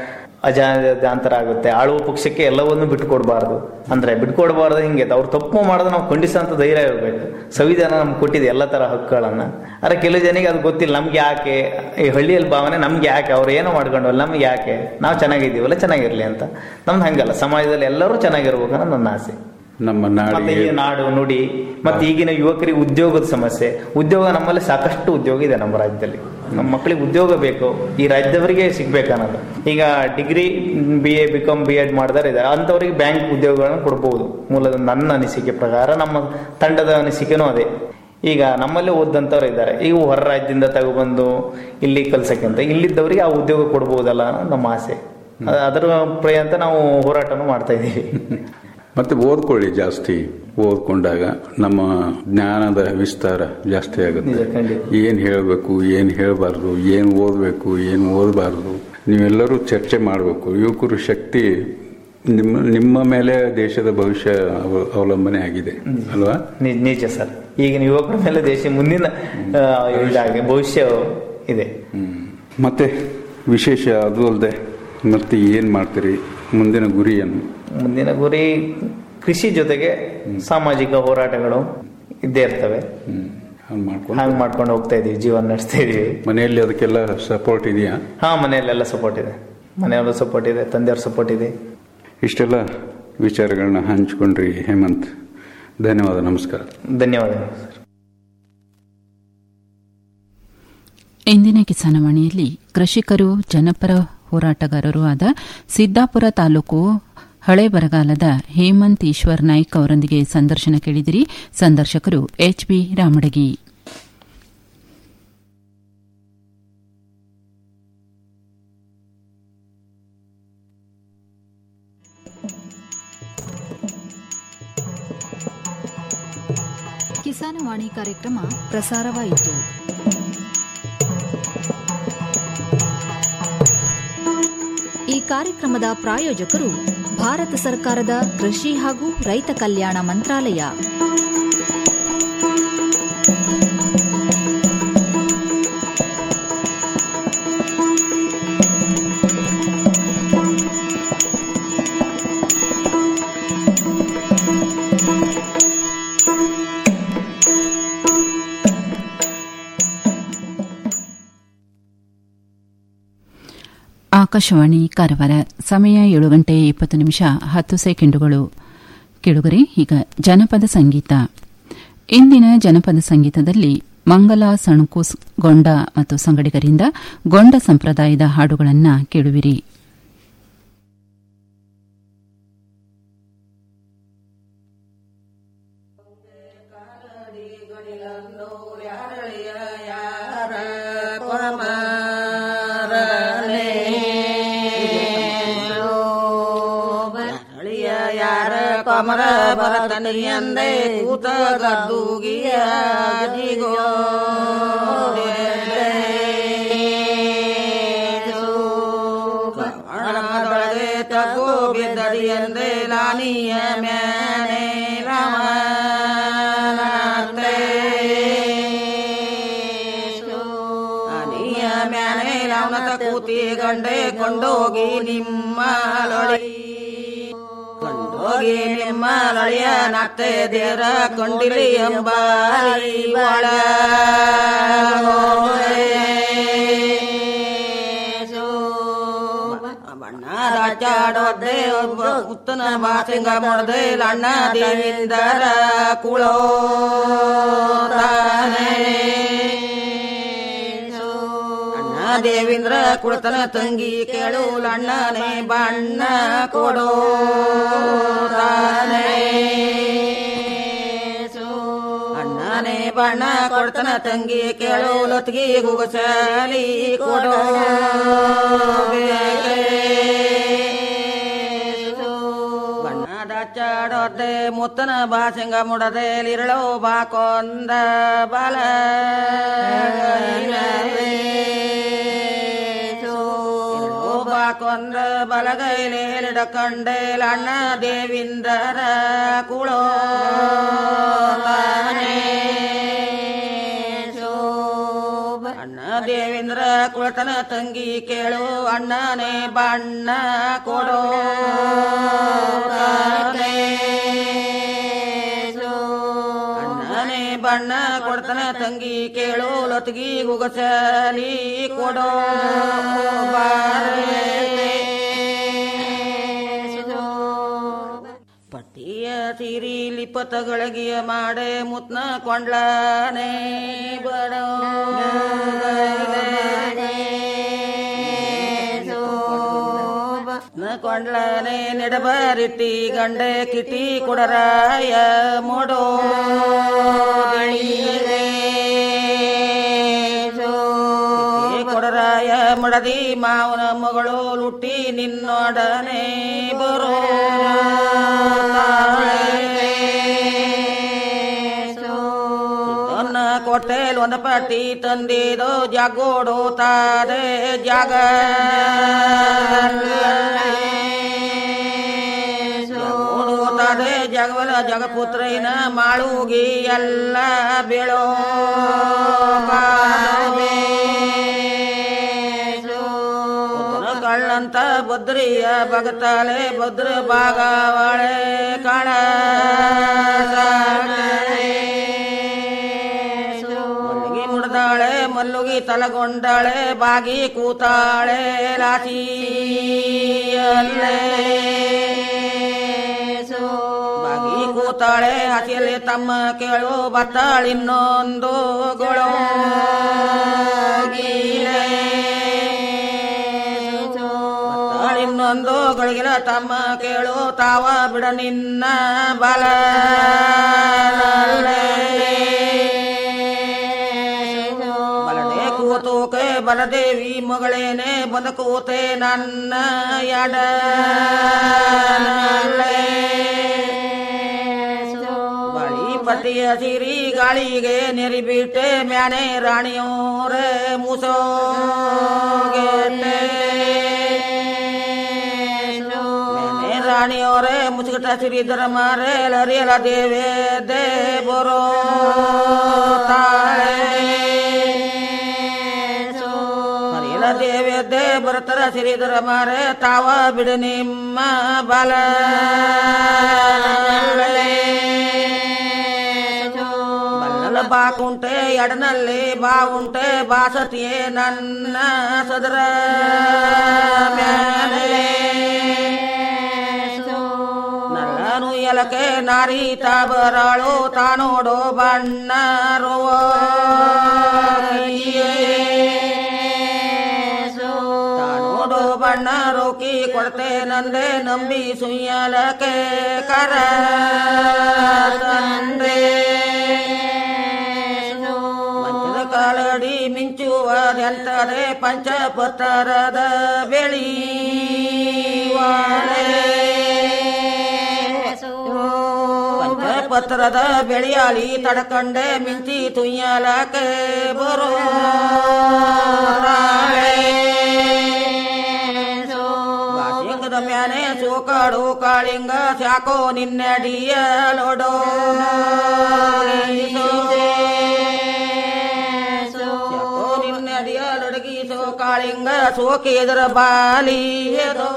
I: ಅಜಾಂತರ ಆಗುತ್ತೆ ಆಳುವ ಪಕ್ಷಕ್ಕೆ ಎಲ್ಲವನ್ನೂ ಬಿಟ್ಕೊಡ್ಬಾರ್ದು ಅಂದ್ರೆ ಬಿಟ್ಕೊಡ್ಬಾರ್ದು ಹಿಂಗೆ ಅವ್ರು ತಪ್ಪು ಮಾಡೋದು ನಾವು ಖಂಡಿಸೋಂಥ ಧೈರ್ಯ ಇರಬೇಕು ಸಂವಿಧಾನ ನಮ್ಗೆ ಕೊಟ್ಟಿದೆ ಎಲ್ಲ ತರ ಹಕ್ಕುಗಳನ್ನ ಆದ್ರೆ ಕೆಲವು ಜನಿಗೆ ಅದು ಗೊತ್ತಿಲ್ಲ ನಮ್ಗೆ ಯಾಕೆ ಈ ಹಳ್ಳಿಯಲ್ಲಿ ಭಾವನೆ ನಮ್ಗೆ ಯಾಕೆ ಅವ್ರು ಏನೋ ಮಾಡ್ಕೊಂಡವಲ್ಲ ನಮ್ಗೆ ಯಾಕೆ ನಾವು ಚೆನ್ನಾಗಿದ್ದೀವಲ್ಲ ಚೆನ್ನಾಗಿರ್ಲಿ ಅಂತ ನಮ್ದು ಹಂಗಲ್ಲ ಸಮಾಜದಲ್ಲಿ ಎಲ್ಲರೂ ಚೆನ್ನಾಗಿರ್ಬೇಕು ಅನ್ನೋದು ನನ್ನ ಆಸೆ
H: ನಮ್ಮ
I: ಮತ್ತೆ
H: ನಾಡಿಗೆ
I: ಈ ನಾಡು ನುಡಿ ಮತ್ತೆ ಈಗಿನ ಯುವಕರಿಗೆ ಉದ್ಯೋಗದ ಸಮಸ್ಯೆ ಉದ್ಯೋಗ ನಮ್ಮಲ್ಲಿ ಸಾಕಷ್ಟು ಉದ್ಯೋಗ ಇದೆ ನಮ್ಮ ರಾಜ್ಯದಲ್ಲಿ ನಮ್ಮ ಮಕ್ಕಳಿಗೆ ಉದ್ಯೋಗ ಬೇಕು ಈ ರಾಜ್ಯದವರಿಗೆ ಸಿಗ್ಬೇಕು ಅನ್ನೋದು ಈಗ degree B A B Com B Ed ಮಾಡಿದಾರೆ ಇದ್ದಾರೆ ಅಂಥವ್ರಿಗೆ ಬ್ಯಾಂಕ್ ಉದ್ಯೋಗಗಳನ್ನು ಕೊಡ್ಬೋದು ಮೂಲದ ನನ್ನ ಅನಿಸಿಕೆ ಪ್ರಕಾರ ನಮ್ಮ ತಂಡದ ಅನಿಸಿಕೆನೂ ಅದೇ ಈಗ ನಮ್ಮಲ್ಲೇ ಓದಂತವ್ರು ಇದ್ದಾರೆ ಈಗ ಹೊರ ರಾಜ್ಯದಿಂದ ತಗೊಬಂದು ಇಲ್ಲಿ ಕಲ್ಸಕ್ಕಂತ ಇಲ್ಲಿದ್ದವರಿಗೆ ಆ ಉದ್ಯೋಗ ಕೊಡ್ಬೋದಲ್ಲ ಅನ್ನೋದು ನಮ್ಮ ಆಸೆ ಅದ- ಅದರ ಪ್ರಯಂತ ನಾವು ಹೋರಾಟನೂ ಮಾಡ್ತಾ ಇದ್ದೀವಿ
H: ಮತ್ತೆ ಓದ್ಕೊಳ್ಳಿ ಜಾಸ್ತಿ ಓದ್ಕೊಂಡಾಗ ನಮ್ಮ ಜ್ಞಾನದ ವಿಸ್ತಾರ ಜಾಸ್ತಿ ಆಗುತ್ತೆ
I: ನಿಜ, ಖಂಡಿತ.
H: ಏನ್ ಹೇಳಬೇಕು ಏನ್ ಹೇಳಬಾರ್ದು ಏನ್ ಓದಬೇಕು ಏನ್ ಓದಬಾರ್ದು ನೀವೆಲ್ಲರೂ ಚರ್ಚೆ ಮಾಡಬೇಕು ಯುವಕರು ಶಕ್ತಿ ನಿಮ್ಮ ನಿಮ್ಮ ಮೇಲೆ ದೇಶದ ಭವಿಷ್ಯ ಅವ- ಅವಲಂಬನೆ ಆಗಿದೆ ಅಲ್ವಾ
I: ನಿ- ನಿಜ ಸರ್ ಈಗಿನ ಯುವಕರ ಮೇಲೆ ದೇಶ ಮುಂದಿನ ಆ, ಇದಾಗಿ ಭವಿಷ್ಯ ಇದೆ
H: ಮತ್ತೆ ವಿಶೇಷ ಅದು ಅಲ್ಲದೆ ಮತ್ತೆ ಏನ್ ಮಾಡ್ತೀರಿ ಮುಂದಿನ ಗುರಿ ಏನು
I: ಮುಂದಿನ ಗುರಿ ಕೃಷಿ ಜೊತೆಗೆ ಸಾಮಾಜಿಕ ಹೋರಾಟಗಳು ಇದ್ದೇ ಇರ್ತವೆ
H: ಹಂಗ್ ಮಾಡ್ಕೊಂಡು
I: ಹಾಗೆ ಮಾಡ್ಕೊಂಡು ಹೋಗ್ತಾ ಇದೀವಿ ಜೀವನ ನಡೆಸ್ತಾ ಇದೀವಿ
H: ಮನೆಯಲ್ಲಿ ಅದಕ್ಕೆಲ್ಲ ಸಪೋರ್ಟ್ ಇದೆಯಾ
I: ಹಾ ಮನೆಯಲ್ಲೆಲ್ಲ ಸಪೋರ್ಟ್ ಇದೆ ಮನೆಯವ್ರ ಸಪೋರ್ಟ್ ಇದೆ ತಂದೆಯವ್ರ ಸಪೋರ್ಟ್ ಇದೆ
H: ಇಷ್ಟೆಲ್ಲ ವಿಚಾರಗಳನ್ನ ಹಂಚ್ಕೊಂಡ್ರಿ ಹೇಮಂತ್ ಧನ್ಯವಾದ ನಮಸ್ಕಾರ
I: ಧನ್ಯವಾದಗಳು ಸರ್
A: ಇಂದಿನ ಕಿಸಾನವಾಣಿಯಲ್ಲಿ ಕೃಷಿಕರು ಜನಪರ ಹೋರಾಟಗಾರರೂ ಆದ ಸಿದ್ದಾಪುರ ತಾಲೂಕು ಹಳೆ ಬರಗಾಲದ ಹೇಮಂತ್ ಈಶ್ವರ್ ನಾಯ್ಕ್ ಅವರೊಂದಿಗೆ ಸಂದರ್ಶನ ಕೇಳಿದಿರಿ ಸಂದರ್ಶಕರು ಎಚ್ಬಿ ರಾಮಡಗಿ
B: ಕಿಸಾನವಾಣಿ ಕಾರ್ಯಕ್ರಮ ಪ್ರಸಾರವಾಯಿತು ಈ ಕಾರ್ಯಕ್ರಮದ ಪ್ರಾಯೋಜಕರು ಭಾರತ ಸರ್ಕಾರದ ಕೃಷಿ ಹಾಗೂ ರೈತ ಕಲ್ಯಾಣ ಮಂತ್ರಾಲಯ
A: ಆಕಾಶವಾಣಿ ಕಾರವಾರ ಸಮಯ ಏಳು ಗಂಟೆ ಇಪ್ಪತ್ತು ನಿಮಿಷ ಹತ್ತು ಸೆಕೆಂಡುಗಳು ಕೆಳುಗರೆ ಈಗ ಜನಪದ ಸಂಗೀತ ಇಂದಿನ ಜನಪದ ಸಂಗೀತದಲ್ಲಿ ಮಂಗಲ ಸಣುಕುಸ್ ಗೊಂಡ ಮತ್ತು ಸಂಗಡಿಗರಿಂದ ಗೊಂಡ ಸಂಪ್ರದಾಯದ ಹಾಡುಗಳನ್ನು ಕೇಳುವಿರಿ
J: ಯಾರ ಅಮರ ಭರತನಿಯಂದೆ ಕೂತ ಗದ್ದುಗಿಯ ಜಿಗೋ ಕಮಳದೊಳಗೆ ತಗೋ ಬಿದ್ದಡಿಯಂದೆ ಲಾನಿಯ ಮ್ಯಾನೆ ರಾಮನಾತೆ ಅನಿಯ ಮ್ಯಾನೆ ರಾವಣತ ಕೂತಿ ಗಂಡೆ ಕೊಂಡೋಗಿ ನಿಮ್ಮ ಲೊಳಿ ಕೊಂಡೋಗಿ ನಿಮ್ಮ ಲೊಳಿಯ ನತ್ತೆ ದೇರ ಕೊಂಡಿಲಿ ಎಂಬಾರಿ ಬಾಳ ಬಣ್ಣದ ಚಾಡೋದೆ ಒಬ್ಬ ಉತ್ತನ ಬಾಸಿಂಗ ಮೊಡದೆ ಅಣ್ಣ ದೇವಿಂದರ ಕುಳೋ ಅಣ್ಣ ದೇವೇಂದ್ರ ಕುಳತನ ತಂಗಿ ಕೇಳು ಅಣ್ಣನೇ ಬಣ್ಣ ಕೊಡೋ ಅಣ್ಣನೇ ಬಣ್ಣ ಕೊಡ್ತನ ತಂಗಿ ಕೇಳು ಲತ್ಗಿ ಗುಗಸಲಿ ಕೊಡೋ ಬಣ್ಣದ ಚಾಡೋದೆ ಮುತ್ತನ ಬಾಸಿಂಗ ಮುಡದೆ ಲಿರಳೋ ಬಾಕೊಂದ ಬಲ ಬಾಕೊಂದ ಬಲಗೈಲೆ ಕಂಡೇಲ ಅಣ್ಣ ದೇವಿಂದರ ಕುಳೋ ಅಣ್ಣ ದೇವೇಂದ್ರ ಕುಳತನ ತಂಗಿ ಕೇಳು ಅಣ್ಣನೇ ಬಣ್ಣ ಕೊಡೋ ಅಣ್ಣನೇ ಬಣ್ಣ ಕೊಡ್ತನ ತಂಗಿ ಕೇಳು ಲತ್ಗಿ ಗುಗಸಲಿ ಕೊಡೋ ಪಟ್ಟಿಯ ಸಿರಿ ಲಿಪತಗಳಿಗೆಯ ಮಾಡೆ ಮುತ್ನ ಕೊಂಡ್ಲಾನೆ ಬಡೋ ಕೊಂಡ್ಲಾನೆ ನೆಡಬರಿಟ್ಟಿ ಗಂಡೆ ಕಿಟಿ ಕೊಡರಾಯ ಮೊಡೋ ಕೊಡರಾಯ ಮಡದಿ ಮಾವನ ಮಗಳು ಲುಟ್ಟಿ ನಿನ್ನೊಡನೆ ಬರೋ ತನ್ನ ಕೊಟ್ಟೆಲ್ ಒಂದು ಪಟ್ಟಿ ತಂದಿದು ಜಾಗೋಡು ತಾರೆ ಜಾಗ ತಾರೆ ಜಗವಲ ಜಗಪುತ್ರೈನ ಮಾಳುಗಿ ಎಲ್ಲ ಬೀಳೋ ಕಳ್ಳಂತ ಬದ್ರಿಯ ಬಗತಾಳೆ ಭದ್ರ ಬಾಗವಾಳೆ ಕಾಳ ಮಲ್ಲಿಗೆ ಮುಡ್ದಾಳೆ ಮಲ್ಲುಗಿ ತಲಗೊಂಡಾಳೆ ಬಾಗಿ ಕೂತಾಳೆ ಲಾಸಿ ಬಾಗಿ ಕೂತಾಳೆ ಹಸಿಯಲ್ಲಿ ತಮ್ಮ ಕೇಳು ಬತ್ತಾಳಿನ್ನೊಂದು ಗೊಳೋ ಇನ್ನೊಂದು ಗಳಿಗಿನ ತಮ್ಮ ಕೇಳು ತಾವ ಬಿಡ ನಿನ್ನ ಬಲ ಬಲಡೆ ಕೂತೋಕೆ ಬಲದೇವಿ ಮಗಳೇನೆ ಬಂದ ಕೂತೆ ನನ್ನ ಎಡ ಬಳಿ ಪಟ್ಟಿಯ ಸಿರಿ ಗಾಳಿಗೆ ನೆರಿಬಿಟ್ಟೆ ಮ್ಯಾನೆ ರಾಣಿಯೋರೆ ಮುಸೋ ರಾಣಿಯವರೇ ಮುಸುಗಟ ಸಿರಿದರ ಮಾರೆ ಲರಿಯಲ ದೇವೇ ದೇ ಬರೋ ಹರಿಯಲ ದೇವೇ ದೇ ಬರತರ ಸಿರಿದರ ಮಾರೆ ತಾವ ಬಿಡು ನಿಮ್ಮ ಬಲ ಬಲ್ಲಲ ಬಾಕುಂಟೆ ಎಡನಲ್ಲಿ ಬಾವುಂಟೆ ಬಾಸತಿಯೇ ನನ್ನ ಸದರ ಮ್ಯಾಲೆ ನಲ್ಲನು ಎಲಕೆ ನಾರಿ ತಾಬರಾಳು ತಾನೋಡೋ ಬಣ್ಣ ರುವ ತಾನೋಡೋ ಬಣ್ಣ ರೋಕಿ ಕೊಡ್ತೆ ನಂದೆ ನಂಬಿ ಸುಯ್ಯಲಕೆ ಕರ ತಂದೆ ಮಂಚದ ಕಾಲಡಿ ಮಿಂಚುವದೆಂತರೆ ಪಂಚಪತ್ತರದ ಬೆಳಿ ಬತ್ತರದ ಬೆಳೆಯಾಲಿ ತಡಕಂಡೆ ಮಿಂಚಿ ತುಯ್ಯಲಕ್ಕೆ ಬರೋ ಸಿಂಗದ ಮ್ಯಾನೆ ಸೋಕಾಡು ಕಾಳಿಂಗ ಸಾಕೋ ನಿನ್ನಡಿಯ ಲೋಡೋ ನಿನ್ನಡಿಯ ಲೊಡಗಿಸೋ ಕಾಳಿಂಗ ಸೋಕಿದ್ರ ಬಾಲಿ ಎದೋ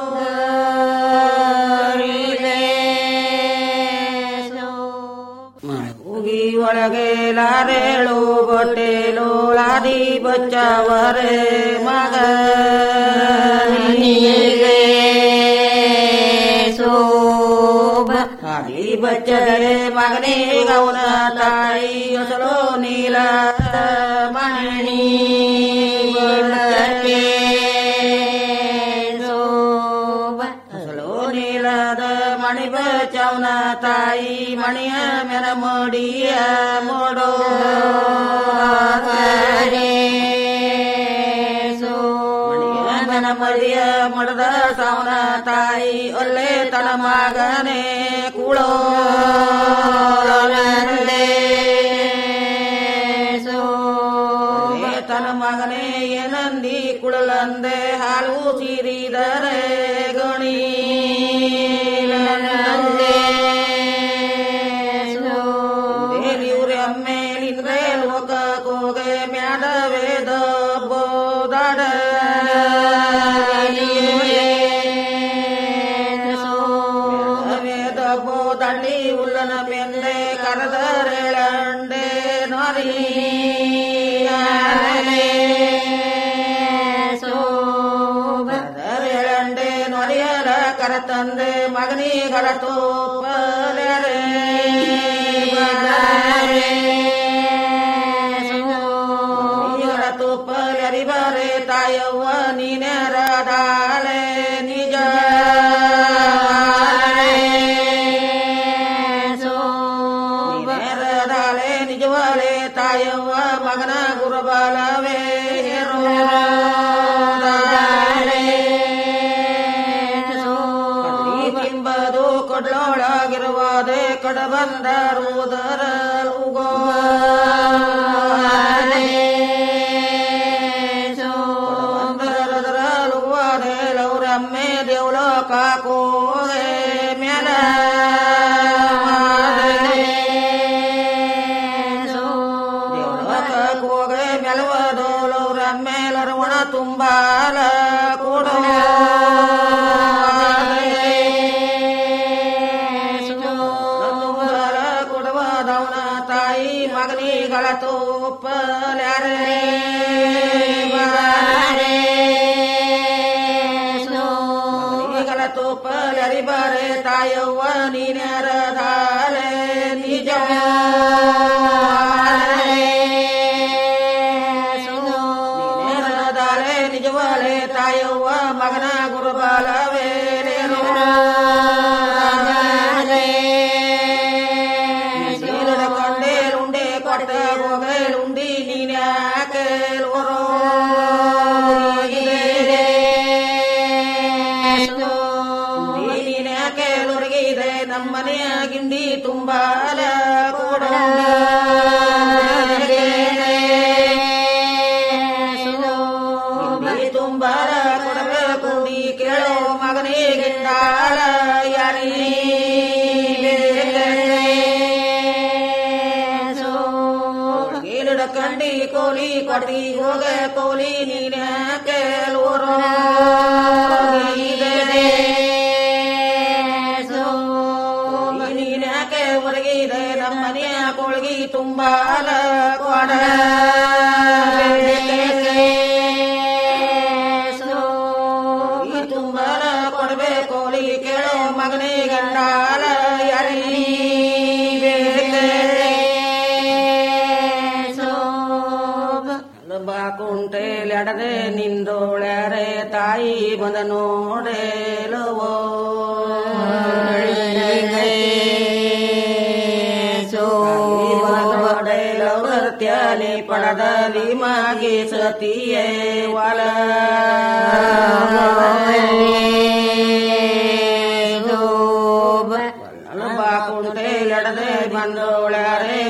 J: ಉಗಿ ಒಳಗೆ ಲಾರೇಳು ಬೊಟ್ಟೆಲು ಲಾದಿ ಬಚ್ಚವರೆ ಮಗ ಆದಿ ಬಚ್ಚರೆ ಮಗನೇ ಗೌನ ತಾಯಿ ಹೊಸಲು ನೀಲ ಮಣಿ ಹೊಸಲು ನೀಲದ ಮಣಿ ಬಚ್ಚವನ ತಾಯಿ ಮಣಿಯ ಮೆರ ಮಡಿಯ ಮೋಡೋ ಮನ ಮಡಿಯ ಮಡದ ಸಾವನ ತಾಯಿ ಒಲ್ಲೆ ತನ ಮಗನೆ ಕುಳೋ ತನ ಮಗನೇ ಏನಂದಿ ಕುಳಲಂದೆ ಹಾಲು ಸಿರಿದರೆ ಗಣಿ ದೇವಿಯುರೆ ಅಮ್ಮೇಲಿಂದ್ರೆ ಲೋಕ ಕೋಗೆ ಮ್ಯಾಡ ವೇದ ಬೋದಾಡ ವೇದ ಬೋದಳ್ಳಿ ಉಲ್ಲನ ಬೆಂದೆ ಕರದರೆಳಂಡೆ ನರಿ ಕರದರೆಳಂಡೆ ನೊರಿಯರ ಕರತಂದೆ ಮಗನಿಗಳ ತೋಪಲೆರೆ ಮಗನಿಗಳ ತೋಪಲೆರಿ ಬರೆ ತಾಯವ್ವ ನೀನೆರದಾಳೆ ನಿಜ ನೀನೆರದಾಳೆ ನಿಜವಾಳೆ ತಾಯವ್ವ ಮಗನ ಗುರುಬಲವೇ ಬಿಂಬದು ಕೊಡ್ಲೊಳಗಿರುವುದೇ ಕಡ ಬಂದರುವುದರ ಉಗೋ ಲುಗುವಾದೆ ಲೌರಮ್ಮೆ ದೇವಲೋಕ ಕೋಗೆ ಮ್ಯಾಲ ದೇವಲೋಕ ಕೋಗೆ ಮೆಲವದು ಲೌರಮ್ಮೆ ಲರವಣ ತುಂಬಾಲ ಕೊಡೋ ತುಂಬಾಲ ಕೊಡುವದವನ ತಾಯಿ ಮಗನಿಗಳ ತೋಪಲ್ಯಾರೆ ಮಗನಿಗಳ ತೋಪಲ್ಯರಿ ಬರೆ ತಾಯವ್ವ ನೀನೆರದಾಳೆ ನಿಜ ನೀನೆರದಾಳೆ ನಿಜವಾಳೆ ತಾಯವ್ವ ಮಗನ ಗುರುಬಲವೇ ಕೊಂಡೇಲುಂಡೆ ಕೊಟ್ಟ ಹೋಗಲುಂಡಿ ನೀನ್ಯಾಕೆ ಲೋರೋ ನೀನ್ಯಾಕೆ ಲೊರಗಿದೆ ನಮ್ಮನೆಯ ಗಿಂಡಿ ತುಂಬಾಲ ಕೂಡ ತುಂಬಾಲ ಕೊಡಬೇಕು ನೀ ಕೇಳೋ ಮಗನಿಗಿಂದಾಳ ಯಾರೀ ಗೀಲಡ ಕಂಡಿ ಕೋಲಿ ಕೊಟ್ಟಿ ಹೋಗ ಕೋಲಿ ನೀನ ಕೇಳುವರೋ ನೀನ್ಯಾಕೆ ಹೊರಗಿದೆ ನಮ್ಮನೆಯ ಕೊಳಗಿ ತುಂಬಾಲ ಕೊಡ ತುಂಬಾಲ ಕೊಡಬೇಕು ಕೋಲಿ ಕೇಳೋ ಮಗನೇ ಗಂಡಾಲ ಯಾರೀ ಬಾಕುಂಟೆಲೆಡದೆ ನಿಂದೋಳ್ಯಾರೆ ತಾಯಿ ಬಂದ ನೋಡೇಲವೋ ನೋಡೇಲವರ್ತ್ಯಾಲಿ ಪಡದಲ್ಲಿ ಮಾಗಿ ಸತಿಯೇ ವಾಲ ಕುಂಟೆ ಎಡದೆ ಬಂದು ಉಳ್ಯಾರೆ